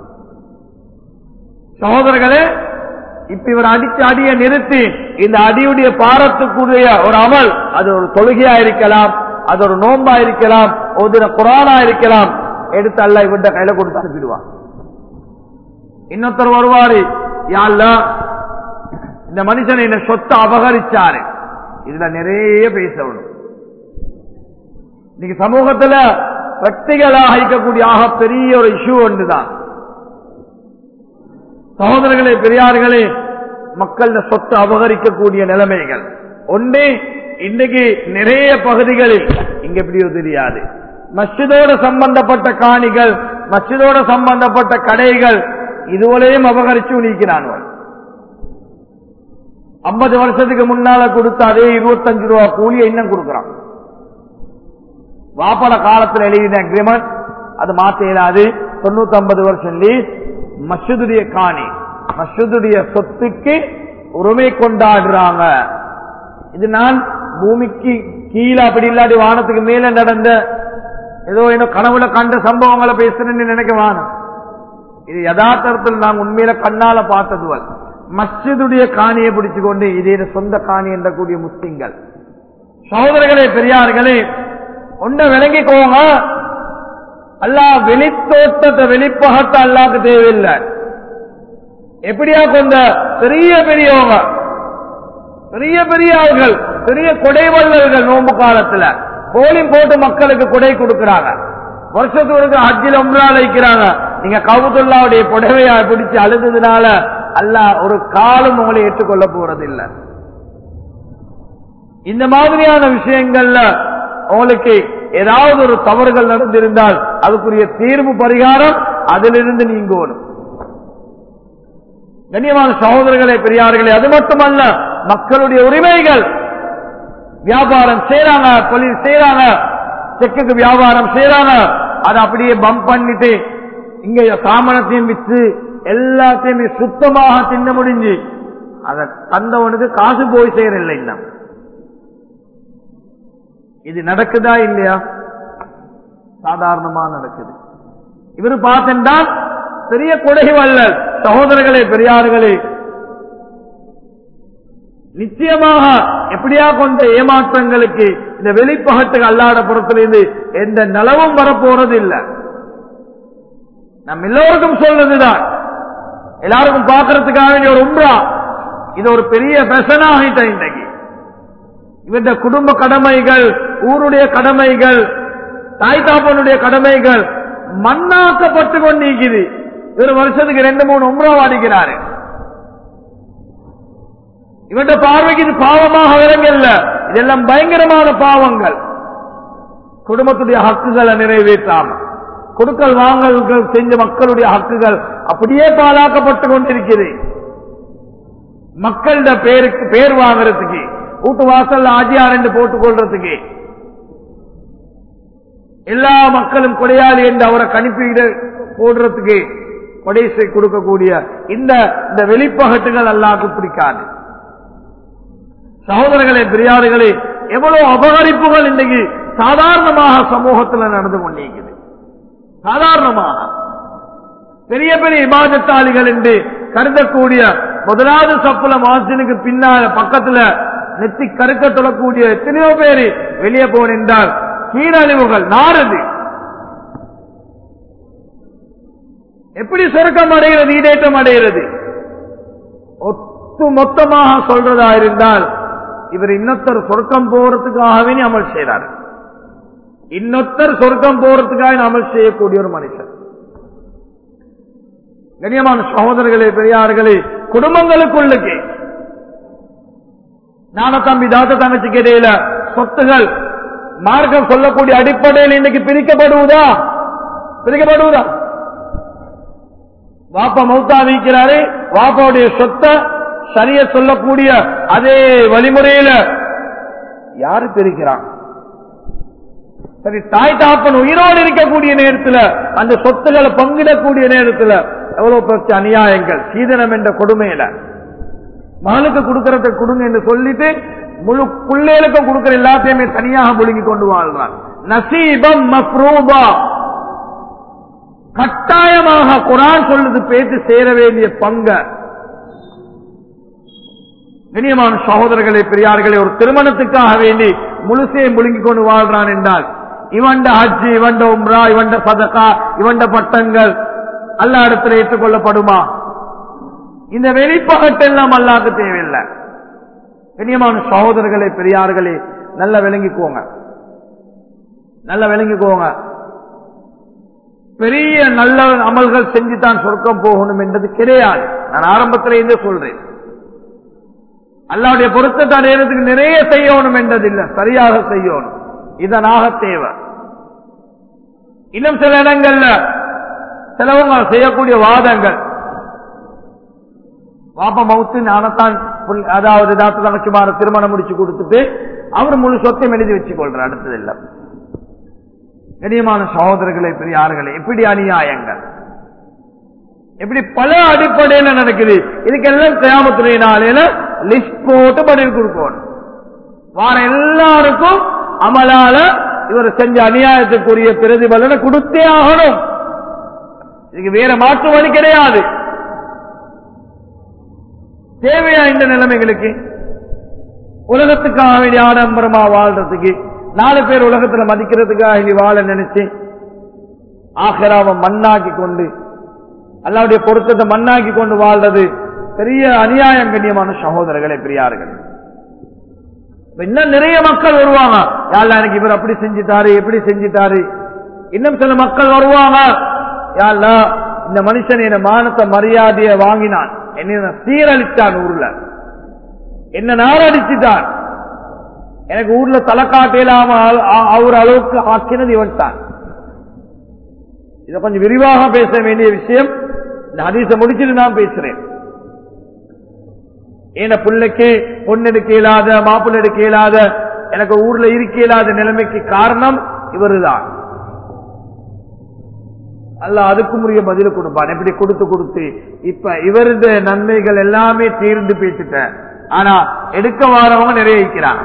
சகோதரர்களே இப்ப இவர் அடிச்ச அடியை நிறுத்தி இந்த அடியுடைய பாரத்துக்குரிய ஒரு அமல் அது ஒரு தொழுகையா இருக்கலாம் அது ஒரு நோன்பா இருக்கலாம் ஒரு குரானா இருக்கலாம் எடுத்து அல்ல இவர்கிட்ட கையில கொடுத்து அனுப்பிடுவான் இன்னொருத்தர் வருவாரு யாழ்ல இந்த மனுஷன் என்ன சொத்தை அபகரிச்சாரு இதுல நிறைய பேசணும் இன்னைக்கு சமூகத்துல பிரக்திகளாக இருக்கக்கூடிய ஆக பெரிய ஒரு இஷ்யூ ஒன்றுதான் சகோதரர்களே பெரியார்களே மக்கள் சொத்து அபகரிக்கக்கூடிய நிலைமைகள் ஒன்று இன்னைக்கு நிறைய பகுதிகளில் இங்க எப்படியோ தெரியாது மஸ்ஜிதோட சம்பந்தப்பட்ட காணிகள் மஸ்ஜிதோட சம்பந்தப்பட்ட கடைகள் இதுவரையும் அபகரிச்சு நீக்கிறான் ஐம்பது வருஷத்துக்கு முன்னால கொடுத்த அதே இருபத்தஞ்சு ரூபா கூலியை இன்னும் கொடுக்கிறான் வாப்பட காலத்தில் எழுதின அக்ரிமெண்ட் அது மாத்த இயலாது தொண்ணூத்தி ஐம்பது வருஷம் லீஸ் மஸ்ஜிதுடைய காணி மஸ்ஜிதுடைய சொத்துக்கு உரிமை கொண்டாடுறாங்க இது நான் பூமிக்கு கீழே அப்படி இல்லாட்டி வானத்துக்கு மேல நடந்த ஏதோ என்ன கனவுல கண்ட சம்பவங்களை பேசுறேன்னு நினைக்க வேணும் இது யதார்த்தத்தில் நாம் உண்மையில கண்ணால பார்த்ததுவல் மஸ்ஜிதுடைய காணியை பிடிச்சு கொண்டு இதே சொந்த காணி என்ற கூடிய முஸ்லிம்கள் சகோதரர்களே பெரியார்களே ஒன்றை விளங்கிக்கோங்க அல்லா வெளித்தோட்டத்தை வெளிப்பகத்தை அல்லாக்கு தேவையில்லை எப்படியா கொண்ட பெரிய பெரியவங்க பெரிய பெரிய ஆள்கள் பெரிய கொடைவள்ளல்கள் நோம்பு காலத்துல போலிங் போட்டு மக்களுக்கு கொடை கொடுக்கிறாங்க வருஷத்துக்கு ஹஜ்ஜில் உம்ரால வைக்கிறாங்க நீங்க கவுதுல்லாவுடைய புடவையா பிடிச்சு அழுதுனால அல்ல ஒரு காலம் உங்களை ஏற்றுக்கொள்ள போறது இல்ல இந்த மாதிரியான விஷயங்கள்ல உங்களுக்கு ஏதாவது ஒரு தவறுகள் நடந்திருந்தால் அதுக்குரிய தீர்வு பரிகாரம் அதிலிருந்து நீங்கணும் கண்ணியமான சகோதரர்களே பெரியார்களே அது மட்டுமல்ல மக்களுடைய உரிமைகள் வியாபாரம் செய்யறாங்க தொழில் செய்யறாங்க செக்குக்கு வியாபாரம் செய்யறாங்க அதை அப்படியே பம்ப் பண்ணிட்டு இங்க சாமனத்தையும் விற்று எல்லாத்தையுமே சுத்தமாக தின்ன முடிஞ்சு அதை தந்தவனுக்கு காசு போய் சேரல இன்னும் இது நடக்குதா இல்லையா சாதாரணமா நடக்குது இவரு பார்த்தென்றால் பெரிய கொடை வல்லல் சகோதரர்களே பெரியார்களே நிச்சயமாக எப்படியா கொண்ட ஏமாற்றங்களுக்கு இந்த வெளிப்பகத்துக்கு அல்லாட புறத்திலிருந்து எந்த நலவும் வரப்போறது இல்லை நம்ம எல்லோருக்கும் சொல்றதுதான் எல்லாருக்கும் பார்க்கறதுக்காக வேண்டிய ஒரு உம்ரா இது ஒரு பெரிய பெசனாகிட்ட இன்றைக்கு இவருடைய குடும்ப கடமைகள் ஊருடைய கடமைகள் தாய் தாப்பனுடைய கடமைகள் மண்ணாக்கப்பட்டு கொண்டிருக்குது ஒரு வருஷத்துக்கு ரெண்டு மூணு உம்ரா வாடிக்கிறாரு இவருடைய பார்வைக்கு இது பாவமாக விளங்கல்ல இதெல்லாம் பயங்கரமான பாவங்கள் குடும்பத்துடைய ஹக்குகளை நிறைவேற்றாம கொடுக்கல் வாங்கல்கள் செஞ்ச மக்களுடைய ஹக்குகள் அப்படியே பாலாக்கப்பட்டு கொண்டிருக்கிறது மக்களிட பேருக்கு பேர் வாங்குறதுக்கு வீட்டு வாசல்ல ஆஜியார் என்று போட்டுக் கொள்றதுக்கு எல்லா மக்களும் கொடையாளி என்று அவரை கணிப்பீடு போடுறதுக்கு கொடை கொடுக்கக்கூடிய இந்த இந்த வெளிப்பகட்டுகள் அல்லாக்கு பிடிக்காது சகோதரர்களே பெரியார்களே எவ்வளவு அபகரிப்புகள் இன்றைக்கு சாதாரணமாக சமூகத்தில் நடந்து கொண்டிருக்கிறது சாதாரணமாக பெரிய பெரிய இபாதத்தாளிகள் என்று கருதக்கூடிய முதலாவது சப்புல மாசினுக்கு பின்னால பக்கத்துல நெத்தி கருக்க தொழக்கூடிய எத்தனையோ பேரு வெளியே போனென்றால் சீரழிவுகள் நாறுது எப்படி சொருக்கம் அடைகிறது ஈடேற்றம் அடைகிறது ஒட்டு மொத்தமாக சொல்றதா இருந்தால் இவர் இன்னொருத்தர் சொர்க்கம் போறதுக்காகவே அமல் செய்யறாரு இன்னொருத்தர் சொர்க்கம் போறதுக்காக அமல் செய்யக்கூடிய ஒரு மனுஷன் கண்ணியமான சகோதரர்களே பெரியார்களே குடும்பங்களுக்குள்ளுக்கு நான தம்பி தாத்த தங்கச்சிக்கு இடையில சொத்துகள் மார்க்கம் சொல்லக்கூடிய அடிப்படையில் இன்னைக்கு பிரிக்கப்படுவதா பிரிக்கப்படுவதா வாப்பா மௌத்தா வைக்கிறாரு வாப்பாவுடைய சொத்தை சரிய சொல்லக்கூடிய அதே வழிமுறையில யாரு பிரிக்கிறான் சரி தாய் தாப்பன் உயிரோடு இருக்கக்கூடிய நேரத்தில் அந்த சொத்துக்களை பங்கிடக்கூடிய நேரத்தில் எவ்வளவு பிரச்சனை அநியாயங்கள் சீதனம் என்ற கொடுமையில மகளுக்கு கொடுக்கறத கொடுங்க என்று சொல்லிட்டு முழு பிள்ளைகளுக்கும் கொடுக்கிற எல்லாத்தையுமே தனியாக முழுங்கி கொண்டு வாழ்றான் நசீபம் மஃப்ரூபா கட்டாயமாக குரான் சொல்லுது பேச்சு சேர வேண்டிய பங்க கண்ணியமான சகோதரர்களே பெரியார்களே ஒரு திருமணத்துக்காக வேண்டி முழுசையும் முழுங்கிக் கொண்டு வாழ்றான் என்றால் இவண்ட ஹஜ்ஜி இவண்ட உம்ரா இவண்ட சதகா இவண்ட பட்டங்கள் அல்ல இடத்துல ஏற்றுக்கொள்ளப்படுமா இந்த வெளிப்பாட்டெல்லாம் அல்லாக்கு தேவையில்லை கண்ணியமான சகோதரர்களே பெரியார்களே நல்லா விளங்கிக்கோங்க நல்லா விளங்கிக்கோங்க பெரிய நல்ல அமல்கள் செஞ்சுதான் சொர்க்கம் போகணும் என்றது கிடையாது நான் ஆரம்பத்தில் இருந்தே சொல்றேன் அல்லாவுடைய பொருத்தத்தை அடையிறதுக்கு நிறைய செய்யணும் என்றது இல்லை சரியாக செய்யணும் இதனாக தேவை இன்னும் சில இடங்கள்ல சிலவங்க செய்யக்கூடிய வாதங்கள் பாப்பா மவுத்து நானத்தான் புல்- அதாவது தாத்த தங்கச்சிமார திருமணம் முடிச்சு கொடுத்துட்டு அவர் முழு சொத்தையும் எழுதி வச்சு கொள்றார் அடுத்தது இல்லை கண்ணியமான சகோதரர்களே பெரியார்களே எப்படி அநியாயங்கள் இப்படி பல அடிப்படையில நடக்குது இதுக்கெல்லாம் கிராமத்துறை நாளையில லிஸ்ட் போட்டு பதில் கொடுக்கணும் வார எல்லாருக்கும் அமலால இவர் செஞ்ச அநியாயத்துக்குரிய பிரதிபலனை கொடுத்தே ஆகணும் இதுக்கு வேற மாற்று வழி கிடையாது தேவையா இந்த நிலைமைகளுக்கு உலகத்துக்காக வேண்டிய ஆடம்பரமா வாழ்றதுக்கு நாலு பேர் உலகத்துல மதிக்கிறதுக்காக இனி வாழ நினைச்சு ஆஹராவை மண்ணாக்கி கொண்டு அல்லாவுடைய பொருத்தத்தை மண்ணாக்கி கொண்டு வாழ்றது பெரிய அநியாயம் கண்ணியமான சகோதரர்களே பெரியார்கள் இப்ப இன்னும் நிறைய மக்கள் வருவாங்க யாழ்லா எனக்கு இவர் அப்படி செஞ்சிட்டாரு எப்படி செஞ்சிட்டாரு இன்னும் சில மக்கள் வருவாங்க யாழ்லா இந்த மனுஷன் என் மானத்தை மரியாதையை வாங்கினான் என்ன சீரழித்தான் ஊர்ல என்ன நாரடிச்சுட்டான் எனக்கு ஊர்ல தலை காட்டலாம அவர் அளவுக்கு ஆக்கினது இவன் தான் இதை கொஞ்சம் விரிவாக பேச வேண்டிய விஷயம் இந்த ஹதீஸை முடிச்சுட்டு நான் பேசுறேன் ஏன பிள்ளைக்கு பொண்ணு எடுக்க இயலாத மாப்பிள்ளை எடுக்க இயலாத எனக்கு ஊர்ல இருக்க இயலாத நிலைமைக்கு காரணம் இவருதான் அல்ல அதுக்கும் உரிய பதில கொடுப்பான் எப்படி கொடுத்து கொடுத்து இப்ப இவரது நன்மைகள் எல்லாமே தீர்ந்து பேசிட்டேன் ஆனா எடுக்க வாரவங்க நிறைய இருக்கிறாங்க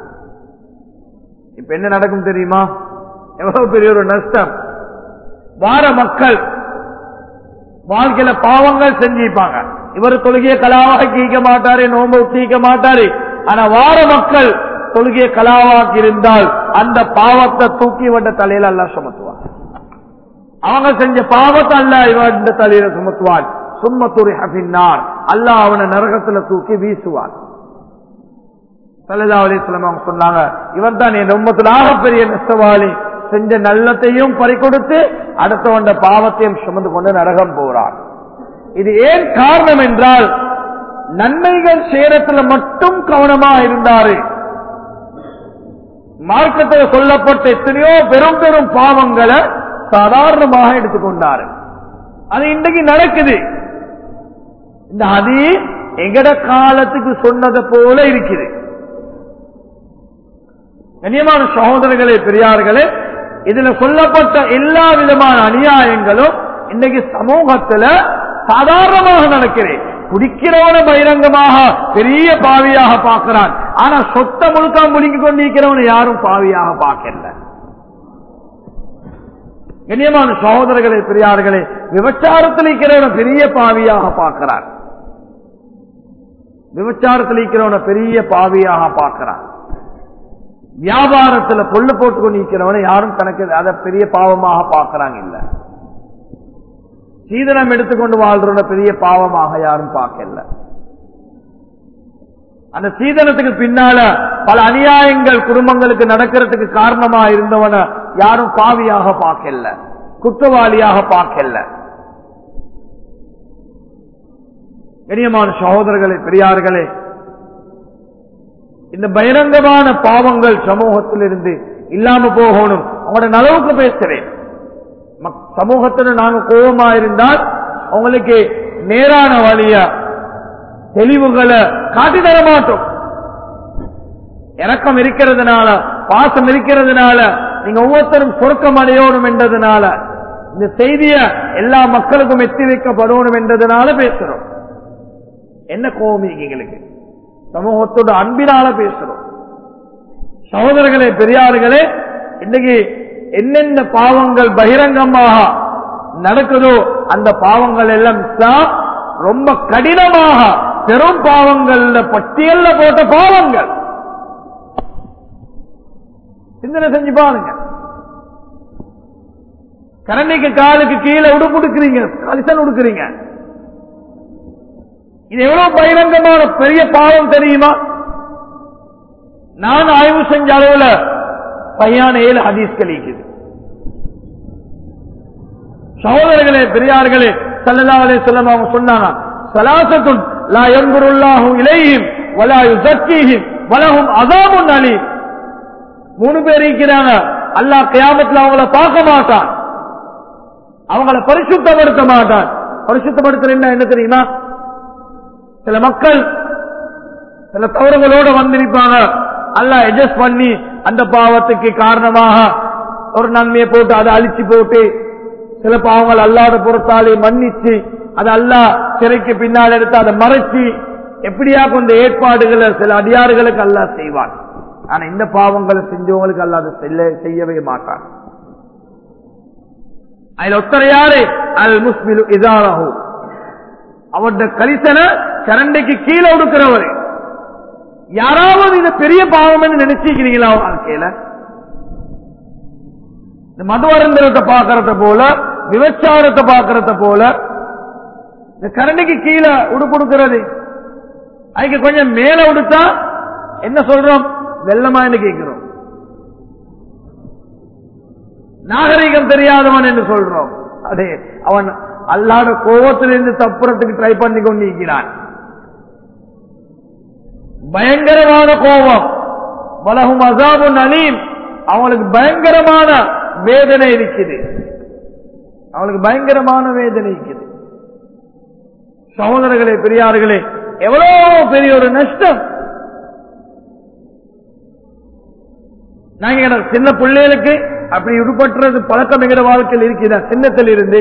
இப்ப என்ன நடக்கும் தெரியுமா எவ்வளவு பெரிய ஒரு நஷ்டம் வார மக்கள் வாழ்க்கையில பாவங்கள் செஞ்சிருப்பாங்க இவர் தொழுகையை கலாவாக்கி இருக்க மாட்டாரு நோம்பு தீக்க மாட்டாரு ஆனா வார மக்கள் தொழுகையை கலாவாக்கி இருந்தால் அந்த பாவத்தை தூக்கி வந்த தலையில எல்லாம் சுமத்துவார் அவங்க செஞ்ச பாவத்தை அல்ல இவன் இந்த தலையில சுமத்துவான் சும்மத்துறை ஹபின்னார் அல்லாஹ் அவனை நரகத்துல தூக்கி வீசுவான் சல்லா அலிஸ்லாம் அவங்க சொன்னாங்க இவன் தான் என் உம்மத்துல ஆகப்பெரிய நெசவாளி செஞ்ச நல்லத்தையும் பறிக்கொடுத்து அடுத்தவண்ட பாவத்தையும் சுமந்து கொண்டு நரகம் போறான் இது ஏன் காரணம் என்றால் நன்மைகள் சேரத்துல மட்டும் கவனமா இருந்தாரு மார்க்கத்தில் சொல்லப்பட்ட எத்தனையோ பெரும் பெரும் பாவங்களை சாதாரணமாக எடுத்துக்கொண்டாரு அது இன்றைக்கு நடக்குது இந்த அதி எங்கட காலத்துக்கு சொன்னதை போல இருக்குது கண்ணியமான சகோதரர்களே பெரியார்களே இதுல சொல்லப்பட்ட எல்லா விதமான அநியாயங்களும் இன்னைக்கு சமூகத்துல சாதாரணமாக நடக்கிறேன் குடிக்கிறவன பகிரங்கமாக பெரிய பாவியாக பார்க்கிறான் ஆனா சொத்த முழுக்கா முழுங்கி கொண்டிருக்கிறவனை யாரும் பாவியாக பார்க்கல கண்ணியமான சகோதரர்களே பெரியார்களே விபச்சாரத்தில் இருக்கிறவன பெரிய பாவியாக பார்க்கிறான் விபச்சாரத்தில் இருக்கிறவன பெரிய பாவியாக பார்க்கிறான் வியாபாரத்துல பொல்லு போட்டு கொண்டு இருக்கிறவனை யாரும் தனக்கு அதை பெரிய பாவமாக பார்க்கறாங்க இல்ல சீதனம் எடுத்துக்கொண்டு வாழ்றவன பெரிய பாவமாக யாரும் பார்க்கல அந்த சீதனத்துக்கு பின்னால பல அநியாயங்கள் குடும்பங்களுக்கு நடக்கிறதுக்கு காரணமா இருந்தவன யாரும் பாவியாக பார்க்கல குற்றவாளியாக பார்க்கல கண்ணியமான சகோதரர்களே பெரியார்களே இந்த பகிரங்கமான பாவங்கள் சமூகத்தில் இருந்து இல்லாம போகணும் உங்களோட நலவுக்கு பேசுறேன் மக்- சமூகத்துல நாங்க கோபமா இருந்தால் உங்களுக்கு நேரான வழிய தெளிவுகளை காட்டி தர மாட்டோம் இறக்கம் இருக்கிறதுனால பாசம் இருக்கிறதுனால நீங்க ஒவ்வொருத்தரும் சொர்க்கம் அடையணும் என்றதுனால இந்த செய்திய எல்லா மக்களுக்கும் எத்தி வைக்கப்படணும் என்றதுனால பேசுறோம் என்ன கோபம் எங்களுக்கு சமூகத்தோட அன்பினால பேசுறோம் சகோதரர்களே பெரியார்களே இன்னைக்கு என்னென்ன பாவங்கள் பகிரங்கமாக நடக்குதோ அந்த பாவங்கள் எல்லாம் இஸ்லாம் ரொம்ப கடினமாக பெரும் பாவங்கள் பட்டியல்ல போட்ட பாவங்கள் சிந்தனை செஞ்சு பாருங்க கரண்டிக்கு காலுக்கு கீழே உடுப்பு உடுக்குறீங்க கலிசன் உடுக்குறீங்க இது எவ்வளவு பகிரங்கமான பெரிய பாவம் தெரியுமா நான் ஆய்வு செஞ்ச அளவுல பையான ஏழு ஹதீஸ்கள் இருக்குது சகோதரர்களே பெரியார்களே சல்லல்லாஹு அலைஹி வஸல்லம் அவங்க சொன்னாங்க சலாசத்துன் லா யன்குருல்லாஹு இலைஹிம் வலா யுஸக்கீஹிம் வலஹும் அஸாபுன் அலீம் மூணு பேர் இருக்கிறாங்க அல்லாஹ் கியாமத்துல அவங்கள பார்க்க மாட்டான் அவங்கள பரிசுத்தப்படுத்த மாட்டான் பரிசுத்தப்படுத்துறேன்னா என்ன தெரியுமா சில மக்கள் சில தவறுகளோட வந்திருப்பாங்க அல்லாஹ் அட்ஜஸ்ட் பண்ணி அந்த பாவத்துக்கு காரணமாக ஒரு நன்மையை போட்டு அதை அழிச்சு போட்டு சில பாவங்கள் அல்லாத பொறுத்தாலே மன்னிச்சு அதை அல்லாஹ் சிறைக்கு பின்னால் எடுத்து அதை மறைச்சு எப்படியா கொண்ட ஏற்பாடுகளை சில அடியாறுகளுக்கு அல்லாஹ் செய்வான் ஆனா இந்த பாவங்களை செஞ்சவங்களுக்கு அல்லாஹ் அதை செல்ல- செய்யவே மாட்டான் அதுல ஒத்தரை யாரு அல் முஸ்மிலு இதாரஹு அவருடைய கரிசனை கரண்டைக்கு கீழே ஒடுக்கிறவர் யாராவது இது பெரிய பாவம் நினைச்சிக்கிறீங்களா வாழ்க்கையில இந்த மதுவருந்தரத்தை பாக்குறத போல விபச்சாரத்தை பாக்குறத போல இந்த கரண்டிக்கு கீழே உடுப்புடுக்கிறது அதுக்கு கொஞ்சம் மேல உடுத்தா என்ன சொல்றோம் வெள்ளமான்னு கேட்கிறோம் நாகரிகம் தெரியாதவன் என்று சொல்றோம் அதே அவன் அல்லாத கோபத்திலிருந்து தப்புறதுக்கு ட்ரை பண்ணி கொண்டிருக்கிறான் பயங்கரமான கோபம் வலகும் அசாபுன் அலீம் அவங்களுக்கு பயங்கரமான வேதனை இருக்குது அவங்களுக்கு பயங்கரமான வேதனை இருக்குது சகோதரர்களே பெரியார்களே எவ்வளவு பெரிய ஒரு நஷ்டம் நாங்க எனக்கு சின்ன பிள்ளைகளுக்கு அப்படி விடுபட்டுறது பழக்கம் எங்கிற வாழ்க்கையில் இருக்கிற சின்னத்தில் இருந்து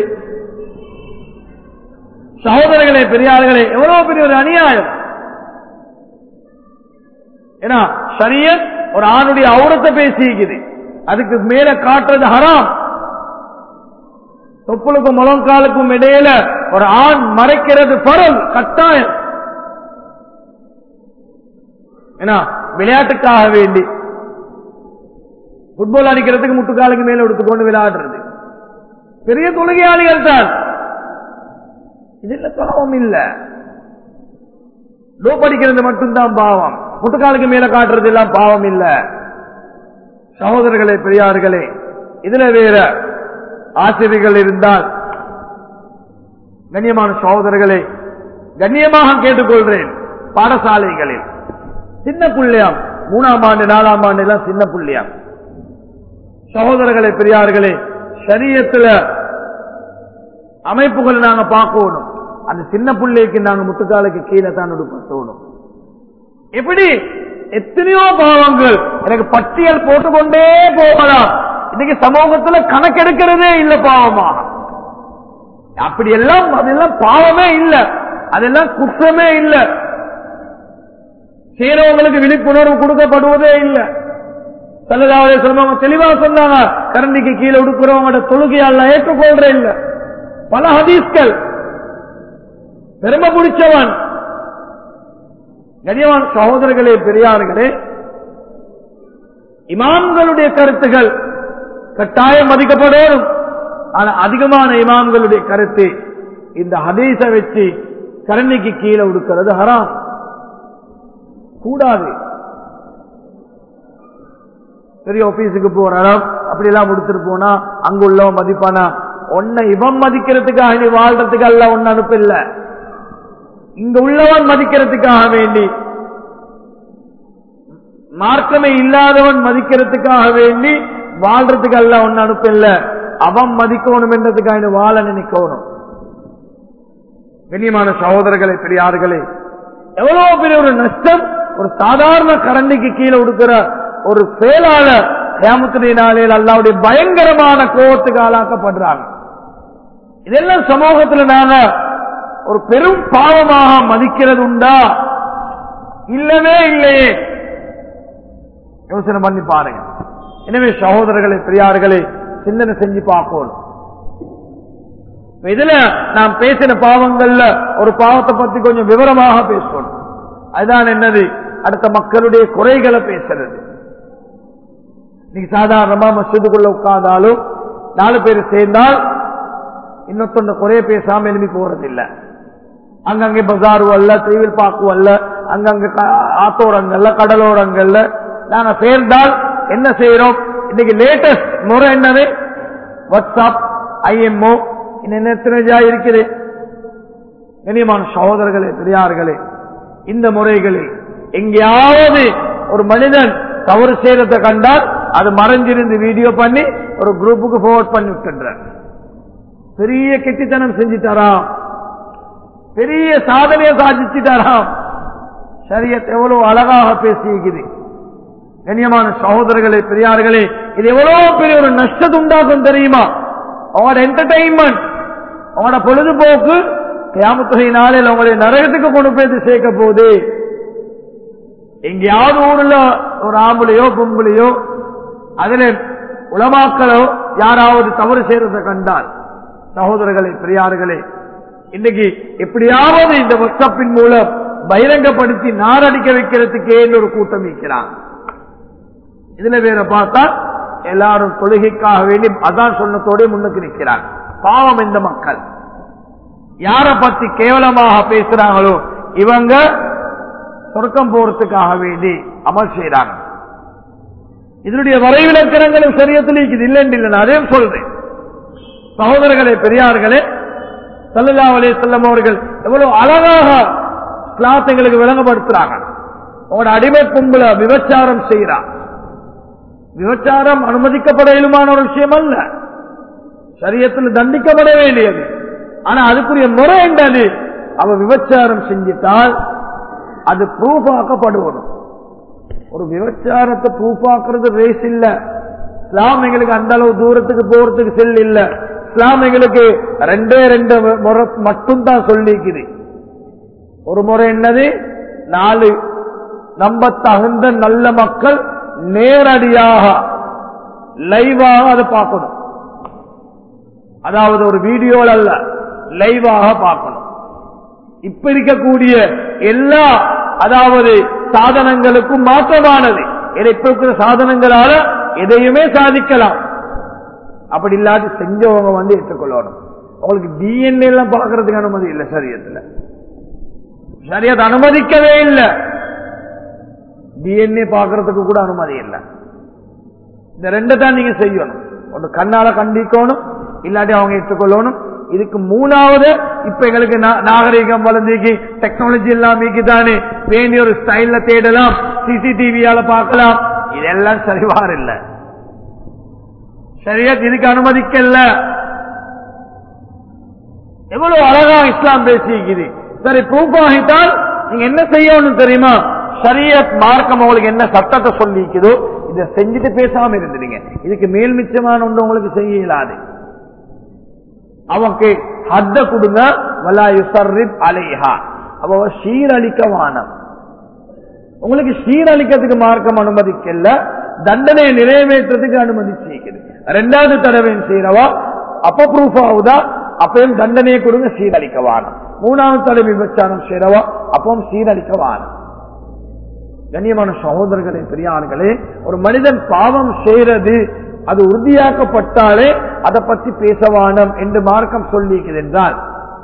சகோதரர்களே பெரியார்களே எவ்வளவு பெரிய ஒரு அநியாயம் ஏன்னா சரியத் ஒரு ஆணுடைய அவுரத்தை பேசிக்குது அதுக்கு மேல காட்டுறது ஹராம் தொப்புளுக்கும் முழங்காலுக்கும் இடையில ஒரு ஆண் மறைக்கிறது பரல் கட்டாயம் ஏன்னா விளையாட்டுக்காக வேண்டி புட்பால் அடிக்கிறதுக்கு முட்டுக்காலுக்கு மேல எடுத்துக்கொண்டு விளையாடுறது பெரிய தொழுகையாளிகள் தான் இதுல பாவம் இல்ல டோப் அடிக்கிறது மட்டும்தான் பாவம் முட்டுக்காலுக்கு மேல காட்டுறது எல்லாம் பாவம் இல்ல சகோதரர்களே பெரியார்களே இதுல வேற ஆசிரியர்கள் இருந்தால் கண்ணியமான சகோதரர்களே கண்ணியமாக கேட்டுக்கொள்றேன் பாடசாலைகளில் சின்ன புள்ளியாம் மூணாம் ஆண்டு நாலாம் ஆண்டு எல்லாம் சின்ன புள்ளியாம் சகோதரர்களே பெரியார்களே சரியத்துல அமைப்புகள் நாங்க பார்க்கணும் அந்த சின்ன பிள்ளைக்கு நாங்க முட்டுக்காலுக்கு கீழே தான் உடுப்பட்டோணும் எப்படி எத்தனையோ பாவங்கள் எனக்கு பட்டியல் போட்டுக்கொண்டே போகலாம் இன்னைக்கு சமூகத்துல கணக்கெடுக்கிறதே இல்ல பாவமா அப்படி எல்லாம் அதெல்லாம் பாவமே இல்ல அதெல்லாம் குற்றமே இல்ல செய்யறவங்களுக்கு விழிப்புணர்வு கொடுக்கப்படுவதே இல்ல சல்லதாவதே சொல்லுவாங்க தெளிவா சொன்னாங்க கரண்டிக்கு கீழே உடுக்கிறவங்களோட தொழுகையால ஏற்றுக்கொள்ற இல்ல பல ஹதீஸ்கள் பெருமை பிடிச்சவன் கனியவான் சகோதரர்களே பெரியார்களே இமாம்களுடைய கருத்துகள் கட்டாயம் மதிக்கப்படும் ஆனா அதிகமான இமாம்களுடைய கருத்து இந்த ஹதீஸ வச்சு கரணிக்கு கீழே உடுக்கிறது ஹராம் கூடாது பெரிய ஆபீஸுக்கு போறாராம் அப்படி எல்லாம் முடிச்சுட்டு போனா அங்க உள்ளவன் மதிப்பானா உன்னை இவன் மதிக்கிறதுக்காக நீ வாழ்றதுக்கு அல்ல ஒன்னு அனுப்பில்ல இங்க உள்ளவன் மதிக்கிறதுக்காக வேண்டி மார்க்கமே இல்லாதவன் மதிக்கிறதுக்காக வேண்டி வாழ்றதுக்கு அல்ல ஒன்னு அனுப்பில்ல அவன் மதிக்கணும் என்றதுக்காக வாழ நினைக்கணும் கண்ணியமான சகோதரர்களே பெரியார்களே எவ்வளவு பெரிய ஒரு நஷ்டம் ஒரு சாதாரண கரண்டிக்கு கீழே உடுக்கிற ஒரு செயலாளர் கேமத்துடைய நாளையில் அல்லாவுடைய பயங்கரமான கோபத்துக்கு ஆளாக்கப்படுறாங்க இதெல்லாம் சமூகத்தில் நாங்க ஒரு பெரும் பாவமாக மதிக்கிறது உண்டா இல்லவே இல்லையே யோசனை பண்ணி பாருங்க எனவே சகோதரர்களே பெரியார்களே சிந்தனை செஞ்சு பார்க்கணும் இப்ப இதுல நாம் பேசின பாவங்கள்ல ஒரு பாவத்தை பத்தி கொஞ்சம் விவரமாக பேசணும் அதுதான் என்னது அடுத்த மக்களுடைய குறைகளை பேசுறது நீங்க சாதாரணமா மசூதுக்குள்ள உட்கார்ந்தாலும் நாலு பேர் சேர்ந்தால் இன்னொருத்தொண்ட குறைய பேசாம எழுப்பி போறது இல்ல அங்கங்கே பஜார் அல்ல திருவில் பாக்கு அல்ல அங்கங்க க- ஆத்தோரங்கள்ல கடலோரங்கள்ல நாங்க சேர்ந்தால் என்ன செய்யறோம் இன்னைக்கு லேட்டஸ்ட் முறை என்னது வாட்ஸ்அப் ஐஎம்ஓ இன்னும் எத்தனை ஜா இருக்குது கண்ணியமான சகோதரர்களே பெரியார்களே இந்த முறைகளில் எங்கேயாவது ஒரு மனிதன் தவறு செய்யறதை கண்டால் அது மறைஞ்சிருந்து வீடியோ பண்ணி ஒரு குரூப்புக்கு forward பண்ணி விட்டுன்றார் பெரிய கெட்டித்தனம் செஞ்சிட்டாராம் பெரிய சாதனையை சாதிச்சுட்டாராம் சரியத் எவ்வளவு அழகாக பேசியிருக்குது கண்ணியமான சகோதரர்களே பெரியார்களே இது எவ்வளவு பெரிய ஒரு நஷ்டத்தை உண்டாக்கும் தெரியுமா அவங்களோட என்டர்டைன்மெண்ட் அவங்களோட பொழுதுபோக்கு கியாமத்துகை நாளில் அவங்களை நரகத்துக்கு கொண்டு போய் சேர்க்க போகுது எங்கேயாவது ஊர்ல ஒரு ஆம்பளையோ பொம்பளையோ அதுல உலமாக்களோ யாராவது தவறு செய்யறதை கண்டால் சகோதரர்களே பெரியார்களே இன்னைக்கு எப்படியாவது இந்த வாட்ஸ்அப்பின் மூலம் பகிரங்கப்படுத்தி நாரடிக்க வைக்கிறதுக்கே ஒரு கூட்டம் இருக்கிறான் இதுல வேற பார்த்தா எல்லாரும் தொழுகைக்காக வேண்டி அதான் சொன்னதோட முன்னுக்கு நிற்கிறார் பாவம் இந்த மக்கள் யார பத்தி கேவலமாக பேசுறாங்களோ இவங்க சொர்க்கம் போறதுக்காக வேண்டி அமல் செய்யறாங்க இதனுடைய வரைவிலக்கணங்களும் சரியத்தில் இருக்குது இல்லைன்னு இல்லை நான் அதையும் சொல்றேன் சகோதரர்களே பெரியார்களே சல்லல்லா அலே செல்லம் அவர்கள் எவ்வளவு அழகாக கிளாஸ் எங்களுக்கு விளங்கப்படுத்துறாங்க அவனோட அடிமை கும்பல விபச்சாரம் செய்யறான் விபச்சாரம் அனுமதிக்கப்பட இயலுமான ஒரு விஷயம் அல்ல சரியத்தில் தண்டிக்கப்பட வேண்டியது ஆனா அதுக்குரிய முறை என்னது அவ விபச்சாரம் செஞ்சிட்டால் அது ப்ரூஃப் ஆக்கப்படுவதும் ஒரு விபச்சாரத்தை ப்ரூஃப் ஆக்குறது ரேஸ் இல்ல இஸ்லாம் எங்களுக்கு அந்த அளவு தூரத்துக்கு போறதுக்கு செல் இல்ல இஸ்லாம் எங்களுக்கு ரெண்டே ரெண்டு முறை மட்டும்தான் சொல்லிக்குது ஒரு முறை என்னது நாலு நம்ப தகுந்த நல்ல மக்கள் நேரடியாக லைவாக அதை பார்க்கணும் அதாவது ஒரு வீடியோல அல்ல லைவாக பார்க்கணும் இப்ப இருக்கக்கூடிய எல்லா அதாவது சாதனங்களுக்கும் மாற்றமானது ஏன்னா இப்ப இருக்கிற சாதனங்களால எதையுமே சாதிக்கலாம் அப்படி இல்லாத செஞ்சவங்க வந்து ஏற்றுக்கொள்ளணும் உங்களுக்கு டிஎன்ஏ எல்லாம் பார்க்கறதுக்கு அனுமதி இல்லை சரியத்துல சரியத்தை அனுமதிக்கவே இல்லை டிஎன்ஏ பார்க்கறதுக்கு கூட அனுமதி இல்லை இந்த ரெண்டை தான் நீங்க செய்யணும் ஒன்று கண்ணால கண்டிக்கணும் இல்லாட்டி அவங்க ஏற்றுக்கொள்ளணும் இதுக்கு மூணாவது இப்ப எங்களுக்கு நா- நாகரிகம் வளர்ந்துக்கு டெக்னாலஜி எல்லாம் தானே வேண்டிய ஒரு ஸ்டைல்ல தேடலாம் சிசிடிவியால பார்க்கலாம் இதெல்லாம் சரிவார் இல்ல சரியா இதுக்கு அனுமதிக்கல எவ்வளவு அழகா இஸ்லாம் பேசிக்குது சரி ப்ரூஃப் ஆகிட்டால் நீங்க என்ன செய்யணும் தெரியுமா ஷரியத் மார்க்கம் உங்களுக்கு என்ன சட்டத்தை சொல்லிக்குதோ இதை செஞ்சுட்டு பேசாம இருந்துடுங்க இதுக்கு மேல் மிச்சமான ஒன்று உங்களுக்கு செய்ய இயலாது அவனுக்கு ஹத்த கொடுங்க வலா யுசர்ரிப் அலைஹா அவ சீரழிக்க வானம் உங்களுக்கு சீரழிக்கிறதுக்கு மார்க்கம் அனுமதிக்கல தண்டனையை நிறைவேற்றத்துக்கு அனுமதிச்சிருக்குது ரெண்டாவது தடவை செய்யறவா அப்ப ப்ரூஃப் ஆகுதா அப்பயும் தண்டனையை கொடுங்க சீரழிக்க வானம் மூணாவது தடவை விபச்சாரம் செய்யறவா அப்பவும் சீரழிக்க வானம் கண்ணியமான சகோதரர்களே பெரியார்களே ஒரு மனிதன் பாவம் செய்யறது அது உறுதியாக்கப்பட்டாலே அதை பற்றி பேசவானம் என்று மார்க்கம் சொல்லிக்கிறது என்றால்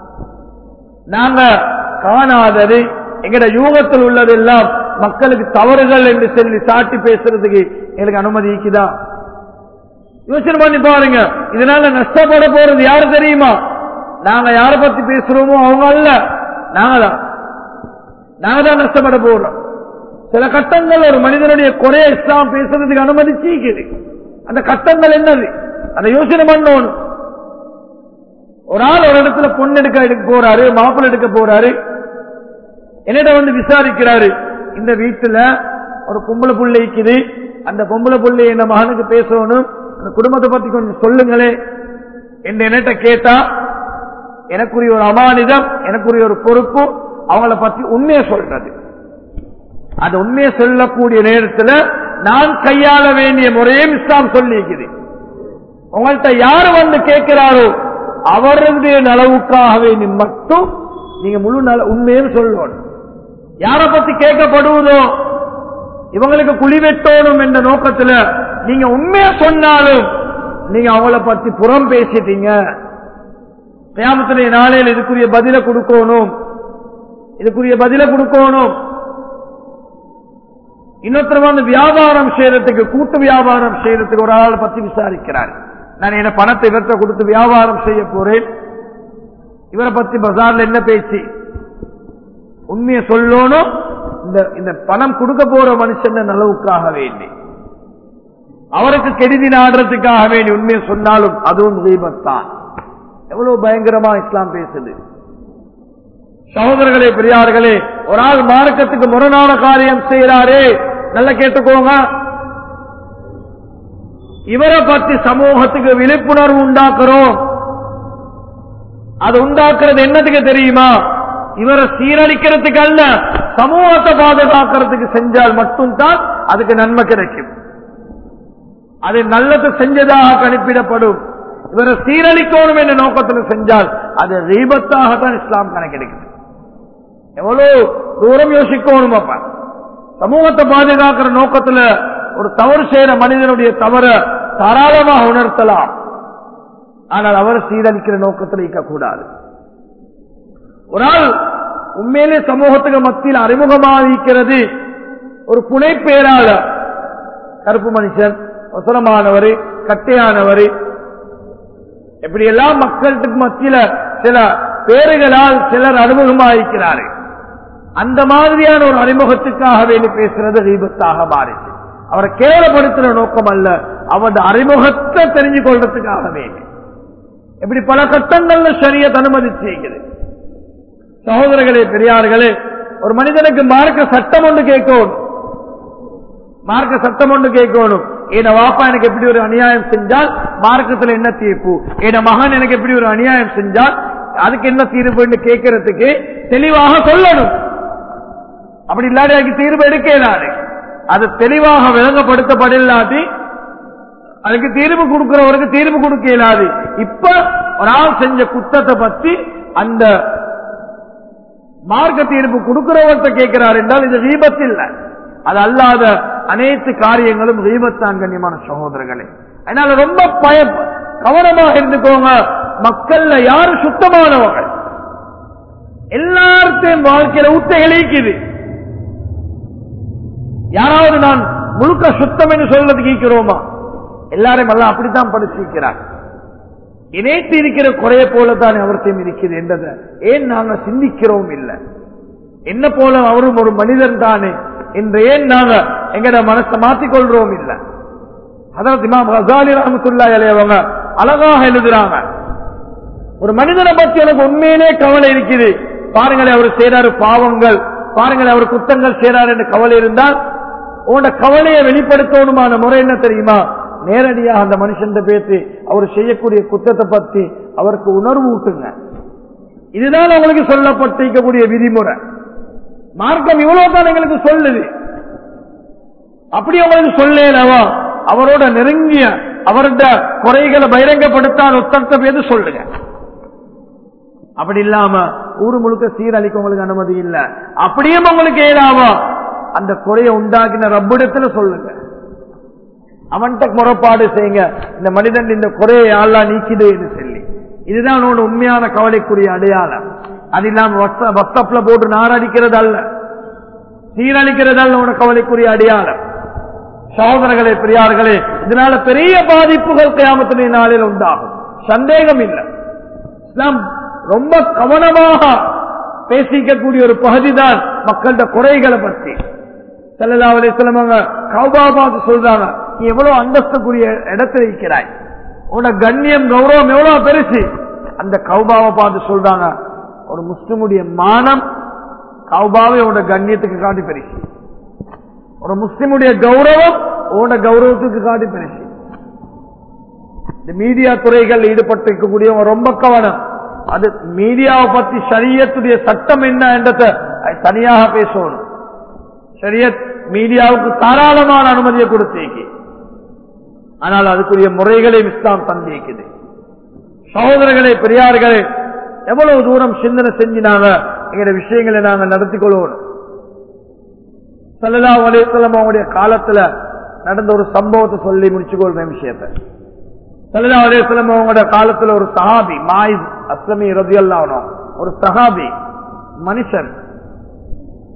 நாங்க காணாதது எங்கட யூகத்தில் உள்ளதெல்லாம் மக்களுக்கு தவறுகள் என்று சொல்லி சாட்டி பேசுறதுக்கு எங்களுக்கு அனுமதி இருக்குதா யோசனை பண்ணி பாருங்க இதனால நஷ்டப்பட போறது யாரு தெரியுமா நாங்க யார பத்தி பேசுறோமோ அவங்க அல்ல நாங்க தான் நாங்க தான் நஷ்டப்பட போறோம் சில கட்டங்கள் ஒரு மனிதனுடைய குறைய இஸ்லாம் பேசுறதுக்கு அனுமதிச்சிக்குது அந்த கட்டங்கள் என்னது அந்த யோசனை பண்ணணும் ஒரு ஆள் ஒரு இடத்துல பொண்ணு எடுக்க எடுக்க போறாரு மாப்பிள்ளை எடுக்க போறாரு என்னிடம் வந்து விசாரிக்கிறாரு இந்த வீட்டுல ஒரு பொம்பளை புள்ளை இருக்குது அந்த பொம்பளை புள்ளை என்ன மகனுக்கு பேசணும் அந்த குடும்பத்தை பத்தி கொஞ்சம் சொல்லுங்களே என்று என்னட்ட கேட்டா எனக்குரிய ஒரு அமானிதம் எனக்குரிய ஒரு பொறுப்பு அவங்கள பத்தி உண்மையை சொல்றது அது உண்மையை சொல்லக்கூடிய நேரத்தில் நான் கையாள வேண்டிய முறையும் இஸ்லாம் சொல்லியிருக்குது உங்கள்கிட்ட யாரு வந்து கேட்கிறாரோ அவருடைய நலவுக்காக வேண்டி மட்டும் நீங்க முழு நல உண்மையும் சொல்லணும் யாரை பத்தி கேட்கப்படுவதோ இவங்களுக்கு குழி வெட்டணும் என்ற நோக்கத்துல நீங்க உண்மையா சொன்னாலும் நீங்க அவங்கள பத்தி புறம் பேசிட்டீங்க கியாமத்துடைய நாளையில் இதுக்குரிய பதில கொடுக்கணும் இதுக்குரிய பதில கொடுக்கணும் இன்னொருத்தர் வந்து வியாபாரம் செய்யறதுக்கு கூட்டு வியாபாரம் செய்யறதுக்கு ஒரு ஆள் பத்தி விசாரிக்கிறார் நான் என்ன பணத்தை இவர்கிட்ட கொடுத்து வியாபாரம் செய்ய போறேன் இவரை பத்தி பஜார்ல என்ன பேச்சு உண்மையை சொல்லணும் இந்த இந்த பணம் கொடுக்க போற மனுஷன் நலவுக்காக வேண்டி அவருக்கு கெடுதி நாடுறதுக்காக வேண்டி உண்மையை சொன்னாலும் அதுவும் தீபத்தான் எவ்வளவு பயங்கரமா இஸ்லாம் பேசுது சகோதரர்களே பெரியார்களே ஒரு ஆள் மார்க்கத்துக்கு முரணான காரியம் செய்யறாரே நல்லா கேட்டுக்கோங்க இவரை பத்தி சமூகத்துக்கு விழிப்புணர்வு உண்டாக்குறோம் அது உண்டாக்குறது என்னத்துக்கு தெரியுமா இவரை சீரழிக்கிறதுக்கு அல்ல சமூகத்தை பாதுகாக்கிறதுக்கு செஞ்சால் மட்டும்தான் அதுக்கு நன்மை கிடைக்கும் அது நல்லது செஞ்சதாக கணிப்பிடப்படும் இவரை சீரழிக்கணும் என்ற நோக்கத்தில் செஞ்சால் அது ரீபத்தாகத்தான் இஸ்லாம் கணக்கெடுக்குது எவ்வளவு தூரம் யோசிக்கணும் அப்ப சமூகத்தை பாதுகாக்கிற நோக்கத்துல ஒரு தவறு செய்யற மனிதனுடைய தவற தாராளமாக உணர்த்தலாம் ஆனால் அவர் சீரழிக்கிற நோக்கத்தில் இருக்கக்கூடாது ஒரு ஆள் உண்மையிலே சமூகத்துக்கு மத்தியில் அறிமுகமாக இருக்கிறது ஒரு புனைப்பேராளர் கருப்பு மனுஷன் வசனமானவர் கட்டையானவர் இப்படி எல்லாம் மக்களுக்கு மத்தியில சில பேறுகளால் சிலர் அறிமுகமாயிருக்கிறார்கள் அந்த மாதிரியான ஒரு அறிமுகத்துக்காக வேண்டி பேசுறது தீபத்தாக மாறிச்சு அவரை கேவலப்படுத்துற நோக்கம் அல்ல அவரது அறிமுகத்தை தெரிஞ்சு கொள்றதுக்காக வேண்டி இப்படி பல கட்டங்கள்ல சரியத் அனுமதிச்சிருக்குது சகோதரர்களே பெரியார்களே ஒரு மனிதனுக்கு மார்க்க சட்டம் ஒன்று கேட்கணும் மார்க்க சட்டம் ஒன்று கேட்கணும் என் வாப்பா எனக்கு எப்படி ஒரு அநியாயம் செஞ்சால் மார்க்கத்தில் என்ன தீர்ப்பு என் மகன் எனக்கு எப்படி ஒரு அநியாயம் செஞ்சால் அதுக்கு என்ன தீர்ப்புன்னு கேட்கறதுக்கு தெளிவாக சொல்லணும் அப்படி இல்லாட்டி அதுக்கு தீர்வு எடுக்க இயலாது அது தெளிவாக விளங்கப்படுத்தப்படில்லாட்டி அதுக்கு தீர்வு கொடுக்கிறவருக்கு தீர்வு கொடுக்க இயலாது இப்ப ஒரு ஆள் செஞ்ச குத்தத்தை பத்தி அந்த மார்க்க தீர்ப்பு கொடுக்கிறவர்கிட்ட கேட்கிறார் என்றால் இது ரீபத் இல்லை அது அல்லாத அனைத்து காரியங்களும் ரீபத்தான் கண்ணியமான சகோதரர்களே அதனால ரொம்ப பய கவனமாக இருந்துக்கோங்க மக்கள்ல யாரு சுத்தமானவங்க எல்லார்த்தையும் வாழ்க்கையில ஊட்டைகள் இருக்குது யாராவது நான் முழுக்க சுத்தம் என்று சொல்றதுக்கு ஈக்கிறோமா எல்லாரும் எல்லாம் அப்படித்தான் படிச்சிருக்கிறார் இணைத்து இருக்கிற குறைய போலதான் அவர்த்தையும் இருக்குது என்றதை ஏன் நாங்க சிந்திக்கிறோம் இல்லை என்ன போல அவரும் ஒரு மனிதன் தானே என்று ஏன் நாங்க எங்கட மனசை மாத்திக் கொள்றோம் இல்லை அதாவது இமாம் ஹசாலி ரஹமத்துல்லா அவங்க அழகாக எழுதுறாங்க ஒரு மனிதனை பற்றி எனக்கு உண்மையிலே கவலை இருக்குது பாருங்களேன் அவர் செய்யறாரு பாவங்கள் பாருங்களேன் அவர் குத்தங்கள் செய்யறாரு என்று கவலை இருந்தால் உன்னோட கவலையை வெளிப்படுத்தணுமான முறை என்ன தெரியுமா நேரடியாக அந்த மனுஷன் பேசி அவர் செய்யக்கூடிய குத்தத்தை பத்தி அவருக்கு உணர்வு ஊட்டுங்க இதுதான் அவங்களுக்கு சொல்லப்பட்டிருக்கக்கூடிய விதிமுறை மார்க்கம் இவ்வளவுதான் எங்களுக்கு சொல்லுது அப்படி அவங்களுக்கு சொல்லலவா அவரோட நெருங்கிய அவரோட குறைகளை பகிரங்கப்படுத்தாத ஒத்தர்த்த பேரு சொல்லுங்க அப்படி இல்லாம ஊரு முழுக்க சீரழிக்க உங்களுக்கு அனுமதி இல்ல அப்படியும் உங்களுக்கு ஏதாவா அந்த குறையை உண்டாக்கின ரப்பிடத்துல சொல்லுங்க அவன்கிட்ட முறைப்பாடு செய்யுங்க இந்த மனிதன் இந்த குறையை யாழ்லா நீக்கிது என்று சொல்லி இதுதான் உன்னோட உண்மையான கவலைக்குரிய அடையாளம் அது இல்லாம வஸ்தப்ல போட்டு நாரடிக்கிறது அல்ல சீரழிக்கிறது அல்ல உன கவலைக்குரிய அடையாளம் சகோதரர்களே பெரியார்களே இதனால பெரிய பாதிப்புகள் கயாமத்தினை நாளில் உண்டாகும் சந்தேகம் இல்லை இஸ்லாம் ரொம்ப கவனமாக பேசிக்கக்கூடிய ஒரு பகுதி தான் மக்கள்கிட்ட குறைகளை பற்றி செல்லலாவலே சிலவங்க கௌபாபாத்து சொல்றாங்க நீ எவ்வளவு அந்தஸ்துக்குரிய இடத்துல இருக்கிறாய் உன்னோட கண்ணியம் கௌரவம் எவ்வளவு பெருசு அந்த கௌபாவை பார்த்து சொல்றாங்க ஒரு முஸ்லிமுடைய மானம் கௌபாவை உன்னோட கண்ணியத்துக்கு காட்டி பெருசு ஒரு முஸ்லிமுடைய கௌரவம் உன்னோட கௌரவத்துக்கு காட்டி பெருசு இந்த மீடியா துறைகள் ஈடுபட்டு இருக்கக்கூடியவங்க ரொம்ப கவனம் அது மீடியாவை பத்தி சரியத்துடைய சட்டம் என்ன என்றதை தனியாக பேசணும் சரியத் மீடியாவுக்கு தாராளமான அனுமதியை கொடுத்தீங்க ஆனால் அதுக்குரிய முறைகளை இஸ்லாம் தந்திருக்குது சகோதரர்களே பெரியார்களே எவ்வளவு தூரம் சிந்தனை செஞ்சு நாங்க எங்களுடைய விஷயங்களை நாங்க நடத்தி கொள்ளணும் சல்லா அலிஸ்லாம் அவங்களுடைய காலத்துல நடந்த ஒரு சம்பவத்தை சொல்லி முடிச்சு கொள்ற விஷயத்தை சல்லா அலிஸ்லாம் அவங்களோட காலத்துல ஒரு சஹாபி மாயிஸ் அஸ்லமி ரபி ஒரு சஹாபி மனுஷன்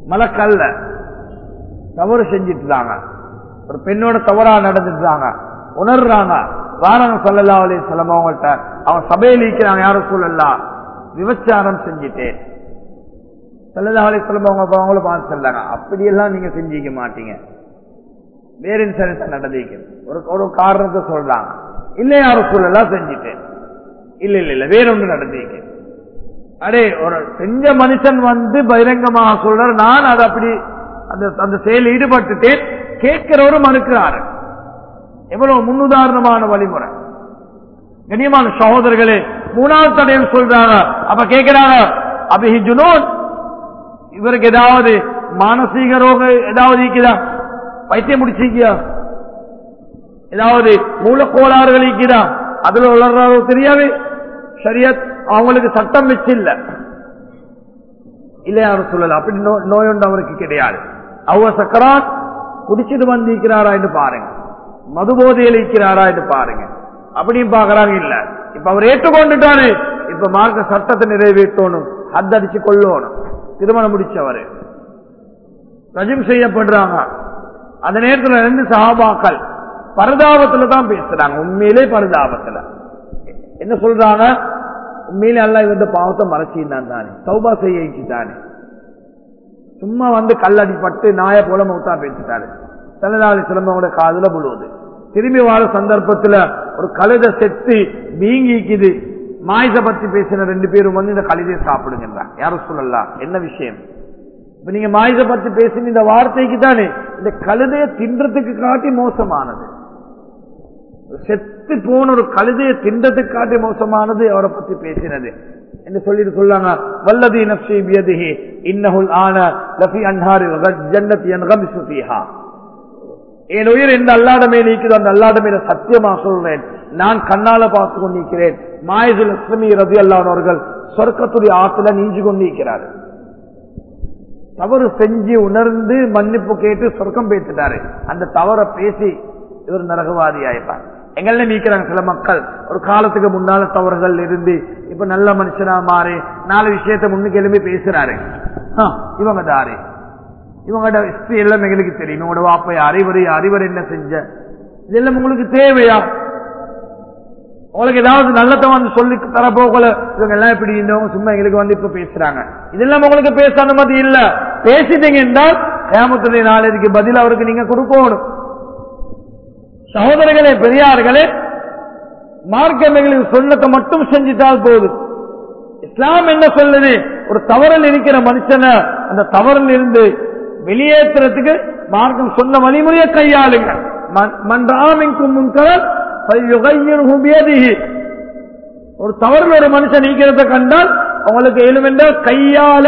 மலக்கல்ல தவறு செஞ்சிட்டுதாங்க ஒரு பெண்ணோட தவறா நடந்துட்டாங்க உணர்றாங்க வாரங்க சொல்லலா அலி சொல்லம் அவங்கள்ட்ட அவன் சபையில் இருக்கிறாங்க யாரும் சொல்லலாம் விபச்சாரம் செஞ்சிட்டேன் சொல்லலா அலி சொல்லம் அவங்க அவங்கள பார்த்து சொல்லாங்க அப்படியெல்லாம் நீங்க செஞ்சிக்க மாட்டீங்க வேற இன்சூரன்ஸ் நடந்திருக்கு ஒரு ஒரு காரணத்தை சொல்றாங்க இல்ல யாரும் சொல்லலாம் செஞ்சிட்டேன் இல்ல இல்ல இல்ல வேற ஒன்று நடந்திருக்கு அடே ஒரு செஞ்ச மனுஷன் வந்து பகிரங்கமாக சொல்ற நான் அதை அப்படி அந்த அந்த செயலில் ஈடுபட்டுட்டேன் கேட்கிறவரும் மறுக்கிறாரு எவ்வளவு முன்னுதாரணமான வழிமுறை கண்ணியமான சகோதரர்களே மூணாவது தடையில் சொல்றாங்க அப்ப கேட்கிறாங்க அபிஹி ஜுனோன் இவருக்கு ஏதாவது மானசீக ரோகம் ஏதாவது இருக்குதா பைத்தியம் முடிச்சிருக்கியா ஏதாவது மூலக்கோளாறுகள் இருக்குதா அதுல வளர்றாரோ தெரியாது சரியத் அவங்களுக்கு சட்டம் வச்சு இல்ல இல்ல யாரும் சொல்லல அப்படி நோ- நோய் ஒன்று அவருக்கு கிடையாது அவங்க சக்கராத் குடிச்சிட்டு வந்திருக்கிறாரா என்று பாருங்க மது போதையில் இருக்கிறாரா என்று பாருங்க அப்படியும் பாக்குறாங்க இல்ல இப்ப அவர் ஏற்றுக்கொண்டுட்டாரு இப்ப மார்க்க சட்டத்தை நிறைவேற்றணும் ஹத்தடிச்சு கொள்ளணும் திருமணம் முடிச்சவரு ரஜம் செய்யப்படுறாங்க அந்த நேரத்துல ரெண்டு சகாபாக்கள் பரதாபத்துல தான் பேசுறாங்க உண்மையிலே பரதாபத்துல என்ன சொல்றாங்க உண்மையிலே அல்ல இவந்த பாவத்தை மறைச்சிருந்தான் தானே சௌபா செய்ய தானே சும்மா வந்து கல்லடிப்பட்டு நாய போல மௌத்தா பேசிட்டாரு தலைநாளி சிலம்பவோட காதுல விழுவுது திரும்பி வாழ சந்தர்ப்பத்துல ஒரு கழுத செத்து வீங்கிக்குது மாயச பத்தி பேசின ரெண்டு பேரும் வந்து இந்த கழுதையை சாப்பிடுங்கன்றாங்க யாரும் சொல்லலாம் என்ன விஷயம் இப்ப நீங்க மாயுத பத்தி பேசின இந்த வார்த்தைக்கு தானே இந்த கழுதையை தின்றதுக்கு காட்டி மோசமானது செத்து போன ஒரு கழுதையை தின்றதுக்கு காட்டி மோசமானது அவரை பத்தி பேசினது என்று சொல்லிட்டு சொல்லாங்க வல்லதி நப்சி பியதிஹி இன்னஹுல் ஆன லஃபி அன்ஹாரி ஜன்னதி யன்கமிசு ஃபீஹா என் உயிர் எந்த அல்லாடமே நீக்குதோ அந்த அல்லாடமே சத்தியமா சொல்றேன் நான் கண்ணால பார்த்து கொண்டிருக்கிறேன் மாயது லட்சுமி ரவி அல்லானவர்கள் சொர்க்கத்துடைய ஆத்துல நீஞ்சு கொண்டிருக்கிறாரு தவறு செஞ்சு உணர்ந்து மன்னிப்பு கேட்டு சொர்க்கம் பேசிட்டாரு அந்த தவறை பேசி இவர் நரகவாதி ஆயிப்பார் எங்கள்ல நீக்கிறாங்க சில மக்கள் ஒரு காலத்துக்கு முன்னால தவறுகள் இருந்து இப்ப நல்ல மனுஷனா மாறி நாலு விஷயத்த முன்னுக்கு எழுப்பி பேசுறாரு ஆ, இவங்க தாரு இவங்களோட ஹிஸ்டரி எல்லாம் எங்களுக்கு தெரியும் இவங்களோட வாப்பை அறிவர் அறிவர் என்ன செஞ்ச இதெல்லாம் உங்களுக்கு தேவையா உங்களுக்கு ஏதாவது நல்லதை வந்து சொல்லி தர போகல இவங்க எல்லாம் இப்படி இருந்தவங்க சும்மா எங்களுக்கு வந்து இப்ப பேசுறாங்க இதெல்லாம் உங்களுக்கு பேச அனுமதி இல்ல பேசிட்டீங்க என்றால் ஏமத்துடைய நாளைக்கு பதில் அவருக்கு நீங்க கொடுக்கணும் சகோதரர்களே பெரியார்களே மார்க்கம் எங்களுக்கு சொன்னதை மட்டும் செஞ்சிட்டால் போதும் இஸ்லாம் என்ன சொல்லுது ஒரு தவறில் இருக்கிற மனுஷனை அந்த தவறில் இருந்து வெளியேற்றுறதுக்கு மார்க்கம் சொன்ன வழிமுறையை கையாளுங்க மன்- மன்றாமிக்கும் முன்கரல் فَلْيُغَيِّرْهُ بِيَدِهِ. ஒரு தவறில் ஒரு மனுஷன் நீக்கிறத கண்டால் உங்களுக்கு எழுமென்றால் கையால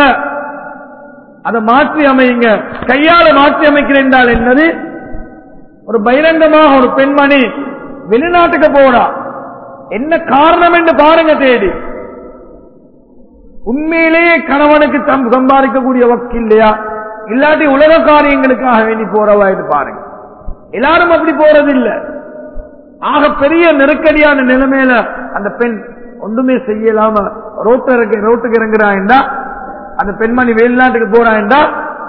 அதை மாற்றி அமையுங்க கையால மாற்றி அமைக்கிறேன் என்றால் என்னது ஒரு பகிரங்கமாக ஒரு பெண்மணி வெளிநாட்டுக்கு போறா என்ன காரணம் என்று பாருங்க தேடி உண்மையிலேயே கணவனுக்கு தம் சம்பாதிக்கக்கூடிய வக்கு இல்லையா இல்லாட்டி உலக காரியங்களுக்காக வேண்டி போறவா என்று பாருங்க எல்லாரும் அப்படி போறது இல்ல ஆக பெரிய நெருக்கடியான நிலைமையில அந்த பெண் ஒன்றுமே செய்யலாம ரோட்டு இறங்க ரோட்டுக்கு இறங்குறாண்டா அந்த பெண்மணி வெளிநாட்டுக்கு போறாண்டா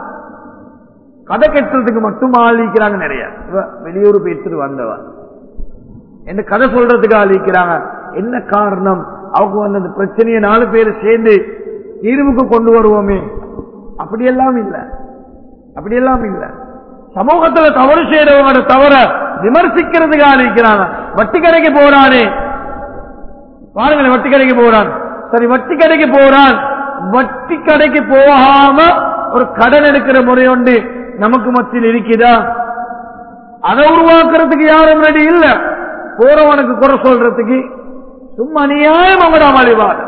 கதை கட்டுறதுக்கு மட்டும் ஆளிக்கிறாங்க நிறைய இவ வெளியூர் பேசிட்டு வந்தவ என்ன கதை சொல்றதுக்கு ஆளிக்கிறாங்க என்ன காரணம் அவங்க வந்து அந்த பிரச்சனையை நாலு பேர் சேர்ந்து தீர்வுக்கு கொண்டு வருவோமே அப்படியெல்லாம் இல்ல அப்படியெல்லாம் இல்ல சமூகத்துல தவறு செய்யறவங்களோட தவற விமர்சிக்கிறதுக்கு ஆளிக்கிறாங்க வட்டி கடைக்கு போறானே பாருங்களேன் வட்டி கடைக்கு போறான் சரி வட்டி கடைக்கு போறான் வட்டி கடைக்கு போகாம ஒரு கடன் எடுக்கிற முறை உண்டு நமக்கு மத்தியில் இருக்குதா அதை உருவாக்குறதுக்கு யாரும் ரெடி இல்ல போறவனுக்கு குறை சொல்றதுக்கு சும்மா அநியாயம் அவங்களோட அமளிவார்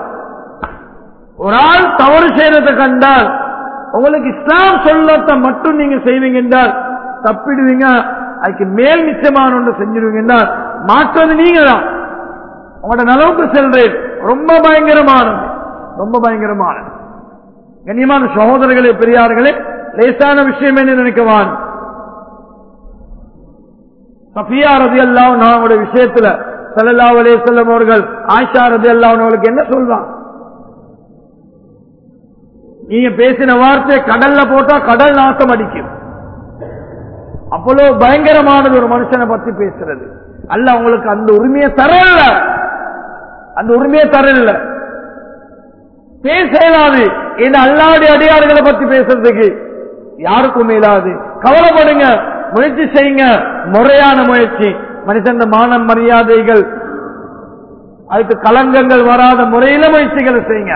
ஒரு ஆள் தவறு செய்யறதை கண்டால் உங்களுக்கு இஸ்லாம் சொல்லத்தை மட்டும் நீங்க செய்வீங்க என்றால் தப்பிடுவீங்க அதுக்கு மேல் நிச்சயமான ஒன்று செஞ்சிருவீங்க என்றால் மாற்றது நீங்க தான் உங்களோட நலவுக்கு செல்றேன் ரொம்ப பயங்கரமானது ரொம்ப பயங்கரமானது கண்ணியமான சகோதரர்களே பெரியார்களே லேசான விஷயம் என்று நினைக்கவான் சஃபியா ரதி அல்லாவுடைய விஷயத்துல சல்லல்லா அலே செல்லம் அவர்கள் ஆயிஷா ரதி அல்லாவுக்கு என்ன சொல்றான் நீங்க பேசின வார்த்தை கடல்ல போட்டா கடல் நாசம் அடிக்கும் அவ்வளவு பயங்கரமானது ஒரு மனுஷனை பத்தி பேசுறது அல்ல உங்களுக்கு அந்த உரிமையை தரல அந்த உரிமையை தரல பேச இயலாது இந்த அல்லாடி அடியார்களை பத்தி பேசுறதுக்கு யாருக்கும் இயலாது கவலைப்படுங்க முயற்சி செய்யுங்க முறையான முயற்சி மனுஷன் மானம் மரியாதைகள் அதுக்கு கலங்கங்கள் வராத முறையில முயற்சிகளை செய்யுங்க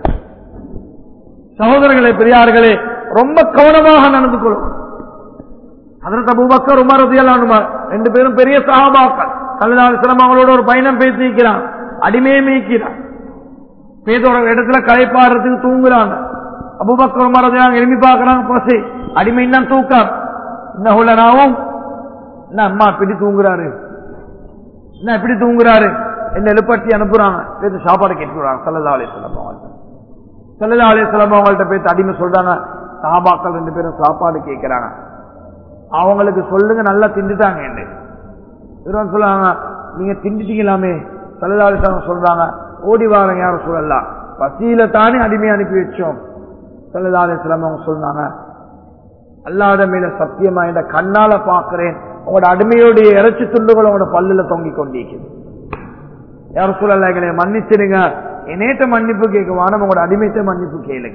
சகோதரர்களே பெரியார்களே ரொம்ப கவனமாக நடந்து கொள்ளும் அதற்கு அபூபக்கர் உமர் ரதியல்லாஹு ரெண்டு பேரும் பெரிய சஹாபாக்கள் கல்லதால் சிரமம் அவங்களோட ஒரு பயணம் பேசிக்கிறான் அடிமையை மீக்கிறான் பேத ஒரு இடத்துல களைப்பாடுறதுக்கு தூங்குறாங்க அபூபக்கர் உமர் ரதியல்லாஹு எழுப்பி பார்க்கறாங்க பசி அடிமை தான் தூக்கம் என்ன உள்ளனாவும் என்ன அம்மா இப்படி தூங்குறாரு என்ன இப்படி தூங்குறாரு என்ன எழுப்பட்டி அனுப்புறாங்க பேச சாப்பாடு கேட்கிறாங்க சல்லல்லா அலிஸ்லாம் அவங்கள்ட்ட சல்லல்லா அலிஸ்லாம் அவங்கள்ட்ட பேச அடிமை சொல்றாங்க சாபாக்கள் ரெண்டு பேரும் சாப்பாடு கேட்கிறாங்க அவங்களுக்கு சொல்லுங்க நல்லா திண்டுட்டாங்க என்று இவரும் சொல்றாங்க நீங்க திண்டுட்டீங்களாமே சல்லல்லா அலிஸ்லாம் சொல்றாங்க ஓடி வாரங்க யாரும் சொல்லலாம் பசியில தானே அடிமை அனுப்பி வச்சோம் சல்லல்லா அலிஸ்லாம் அவங்க சொன்னாங்க அல்லாத மேல சத்தியமா என்ற கண்ணால பாக்குறேன் உங்களோட அடிமையோடைய இறைச்சி துண்டுகள் உங்களோட பல்லுல தொங்கிக் கொண்டிருக்குது யாரும் சொல்லல எங்களை மன்னிச்சிடுங்க என்னேட்ட மன்னிப்பு கேட்க வானம் உங்களோட அடிமைத்த மன்னிப்பு கேளுங்க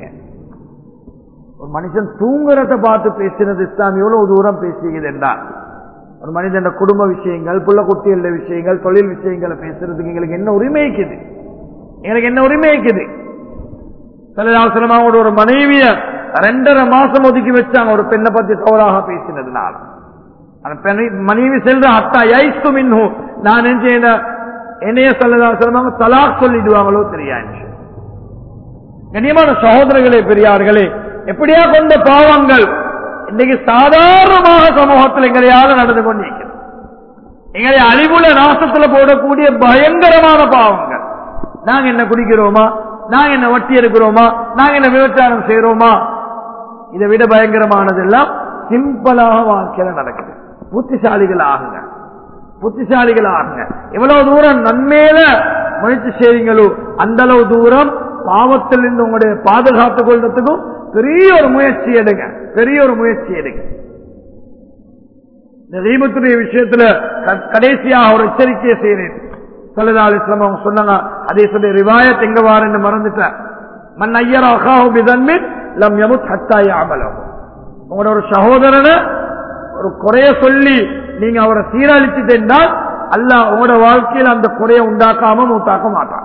ஒரு மனுஷன் தூங்குறத பார்த்து பேசினது இஸ்லாம் எவ்வளவு தூரம் பேசுகிறது என்றால் ஒரு மனிதன் குடும்ப விஷயங்கள் புள்ள குட்டிகள விஷயங்கள் தொழில் விஷயங்களை பேசுறதுக்கு எங்களுக்கு என்ன உரிமை இருக்குது எங்களுக்கு என்ன உரிமை இருக்குது அவசரமாக ஒரு மனைவிய ரெண்டரை மாசம் ஒதுக்கி வச்சாங்க ஒரு பெண்ணை பத்தி தவறாக பேசினதுனால அந்த பெண்ணை மனைவி செல்ற அத்தா ஐஸ்து மின்னு நான் நினைச்சேன் என்னைய சொல்லதாக தலாக் சொல்லிடுவாங்களோ தெரியாது கண்ணியமான சகோதரர்களே பெரியார்களே எப்படியா கொண்ட பாவங்கள் இன்னைக்கு சாதாரணமாக சமூகத்தில் எங்களையால நடந்து கொண்டிருக்கிறது எங்களை அழிவுல நாசத்துல போடக்கூடிய பயங்கரமான பாவங்கள் நாங்க என்ன குடிக்கிறோமா நாங்க என்ன வட்டி எடுக்கிறோமா நாங்க என்ன விபச்சாரம் செய்யறோமா இதை விட பயங்கரமானது எல்லாம் சிம்பிளாக வாழ்க்கையில நடக்குது புத்திசாலிகள் ஆகுங்க புத்திசாலிகள் ஆகுங்க எவ்வளவு தூரம் நன்மையில முயற்சி செய்றீங்களோ அந்த அளவு தூரம் பாவத்திலிருந்து உங்களுடைய பாதுகாத்துக் கொள்றதுக்கும் பெரிய ஒரு முயற்சி எடுங்க பெரிய ஒரு முயற்சி எடுங்க இந்த தீபத்துடைய விஷயத்துல கடைசியாக ஒரு எச்சரிக்கையை செய்யறேன் சல்லா அலிஸ்லாம் அவங்க சொன்னாங்க அதே சொல்லி ரிவாயத் எங்க வாரன்னு மறந்துட்டேன் மண் ஐயர் அகாஹு பிதன்மின் லம் யமுத் ஹத்தாய அமலம் உங்களோட ஒரு சகோதரனை ஒரு குறைய சொல்லி நீங்க அவரை சீரழிச்சுட்டு என்றால் அல்ல உங்களோட வாழ்க்கையில் அந்த குறைய உண்டாக்காம மூத்தாக்க மாட்டான்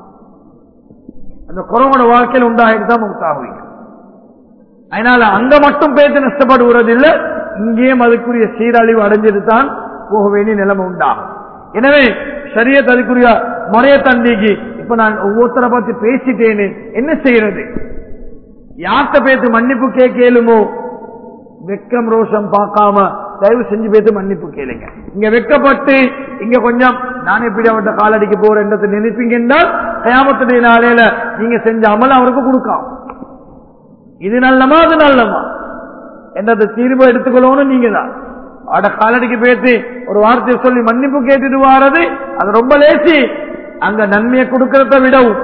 அந்த குறைவோட வாழ்க்கையில் உண்டாகிட்டு தான் மூத்தாகுவீங்க அதனால அங்க மட்டும் பேச்சு நஷ்டப்படுவது இல்லை இங்கேயும் அதுக்குரிய சீரழிவு அடைஞ்சிட்டு தான் போக வேண்டிய நிலைமை உண்டாகும் எனவே சரிய அதுக்குரிய முறைய தண்டிக்கு இப்ப நான் ஒவ்வொருத்தரை பத்தி பேசிட்டேனே என்ன செய்யறது யார்கிட்ட பேத்து மன்னிப்பு கேட்கலுமோ வெக்கம் ரோஷம் பார்க்காம தயவு செஞ்சு பேத்து மன்னிப்பு கேளுங்க இங்க வெக்கப்பட்டு இங்க கொஞ்சம் நான் எப்படி அவர்கிட்ட காலடிக்கு போறேன்றதை நினைப்பீங்க என்றால் கயாமத்துடைய நாளையில நீங்க செஞ்ச அமல் அவருக்கு கொடுக்கலாம் இது நல்லமா அது நல்லமா என்றது தீர்வு எடுத்துக்கொள்ளணும் நீங்க தான் அட காலடிக்கு பேசி ஒரு வார்த்தையை சொல்லி மன்னிப்பு கேட்டுட்டு வாரது அது ரொம்ப லேசி அங்க நன்மையை கொடுக்கறத விடவும்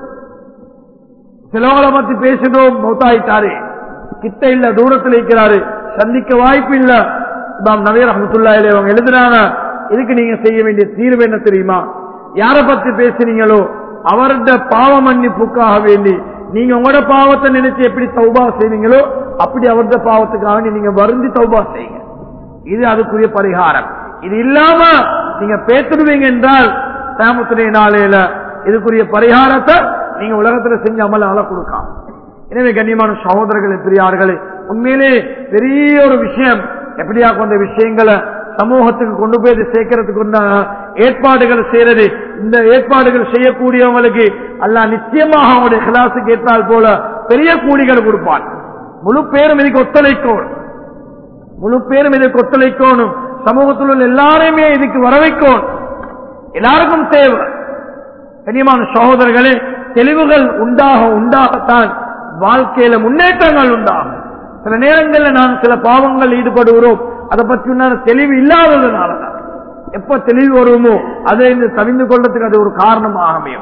சிலவங்களை பத்தி பேசிட்டோம் மௌத்தாயிட்டாரு கிட்ட இல்ல தூரத்தில் இருக்கிறாரு சந்திக்க வாய்ப்பு இல்ல இமாம் நவீர் அஹமத்துல்லாயிலே அவங்க எழுதுறாங்க இதுக்கு நீங்க செய்ய வேண்டிய தீர்வு என்ன தெரியுமா யார பத்தி பேசுறீங்களோ அவருடைய பாவ மன்னிப்புக்காக வேண்டி நீங்க உங்களோட பாவத்தை நினைச்சு எப்படி தௌபா செய்வீங்களோ அப்படி அவருடைய பாவத்துக்காக வேண்டி நீங்க வருந்தி தௌபா செய்யுங்க இது அதுக்குரிய பரிகாரம் இது இல்லாம நீங்க பேத்துடுவீங்க என்றால் சாமத்துடைய நாளையில இதுக்குரிய பரிகாரத்தை நீங்க உலகத்துல செஞ்ச அமலால கொடுக்கலாம் எனவே கண்ணியமான சகோதரர்களே பெரியார்களே உண்மையிலே பெரிய ஒரு விஷயம் எப்படியா கொண்ட விஷயங்களை சமூகத்துக்கு கொண்டு போய் சேர்க்கறதுக்கு உண்டான ஏற்பாடுகள் செய்யறது இந்த ஏற்பாடுகள் செய்யக்கூடியவங்களுக்கு அல்ல நிச்சயமாக அவங்களுடைய கிளாஸுக்கு ஏற்றால் போல பெரிய கூலிகள் கொடுப்பான் முழு பேரும் இதுக்கு ஒத்துழைக்கணும் முழு பேரும் இதுக்கு ஒத்துழைக்கணும் சமூகத்தில் உள்ள எல்லாரையுமே இதுக்கு வர வைக்கணும் எல்லாருக்கும் தேவை கனியமான சகோதரர்களே தெளிவுகள் உண்டாக உண்டாகத்தான் வாழ்க்கையில முன்னேற்றங்கள் உண்டாகும் சில நேரங்களில் நாம் சில பாவங்கள் ஈடுபடுகிறோம் அதை பற்றி உண்டான தெளிவு இல்லாததுனாலதான் எப்ப தெளிவு வருமோ அதை தவிந்து கொள்றதுக்கு அது ஒரு காரணமாக அமையும்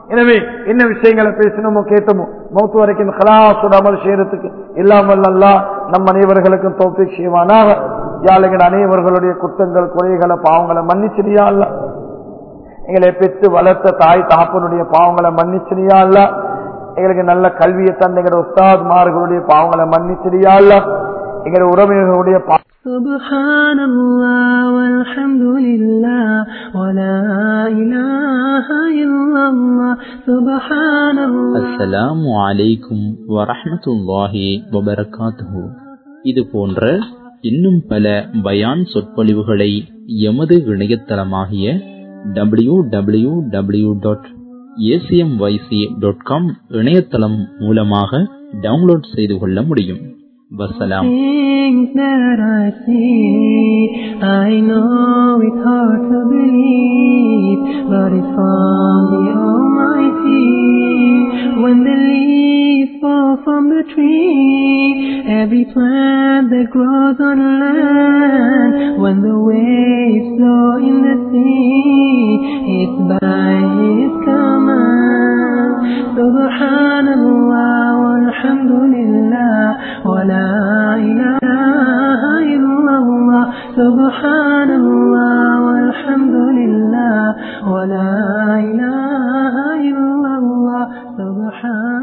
எனவே என்ன விஷயங்களை பேசணுமோ கேட்டோமோ மௌத்து வரைக்கும் ஹலாசுட அமல் செய்யறதுக்கு இல்லாமல் அல்லா நம் அனைவர்களுக்கும் தோப்பிக் செய்வானாக யாழைகள் அனைவர்களுடைய குற்றங்கள் குறைகளை பாவங்களை மன்னிச்சிரியா அல்ல எங்களை பெற்று வளர்த்த தாய் தாப்பனுடைய பாவங்களை மன்னிச்சிரியா அல்ல எங்களுக்கு நல்ல கல்வியை தந்த எங்களுடைய உஸ்தாத்மார்களுடைய பாவங்களை மன்னிச்சிரியா அல்ல எங்களுடைய உறவினர்களுடைய பா- سبحان الله والحمد لله ولا إله إلا الله سبحان الله அஸ்ஸலாமு அலைக்கும் வரஹ்மத்துல்லாஹி வபரகாத்துஹு இது போன்ற இன்னும் பல பயான் சொற்பொழிவுகளை எமது இணையதளமாகிய W W W dot ACMYC dot com இணையதளம் மூலமாக டவுன்லோட் செய்து கொள்ள முடியும் வசலாம் Things that I see, I know it's hard to believe, but it's from the Almighty. When the leaves fall from the tree, every plant that grows on land, when the waves flow in the sea, it's by His command. Subhanallah walhamdulillah wa la ilaha illallah. Subhanallah walhamdulillah wa la ilaha illallah. Subhan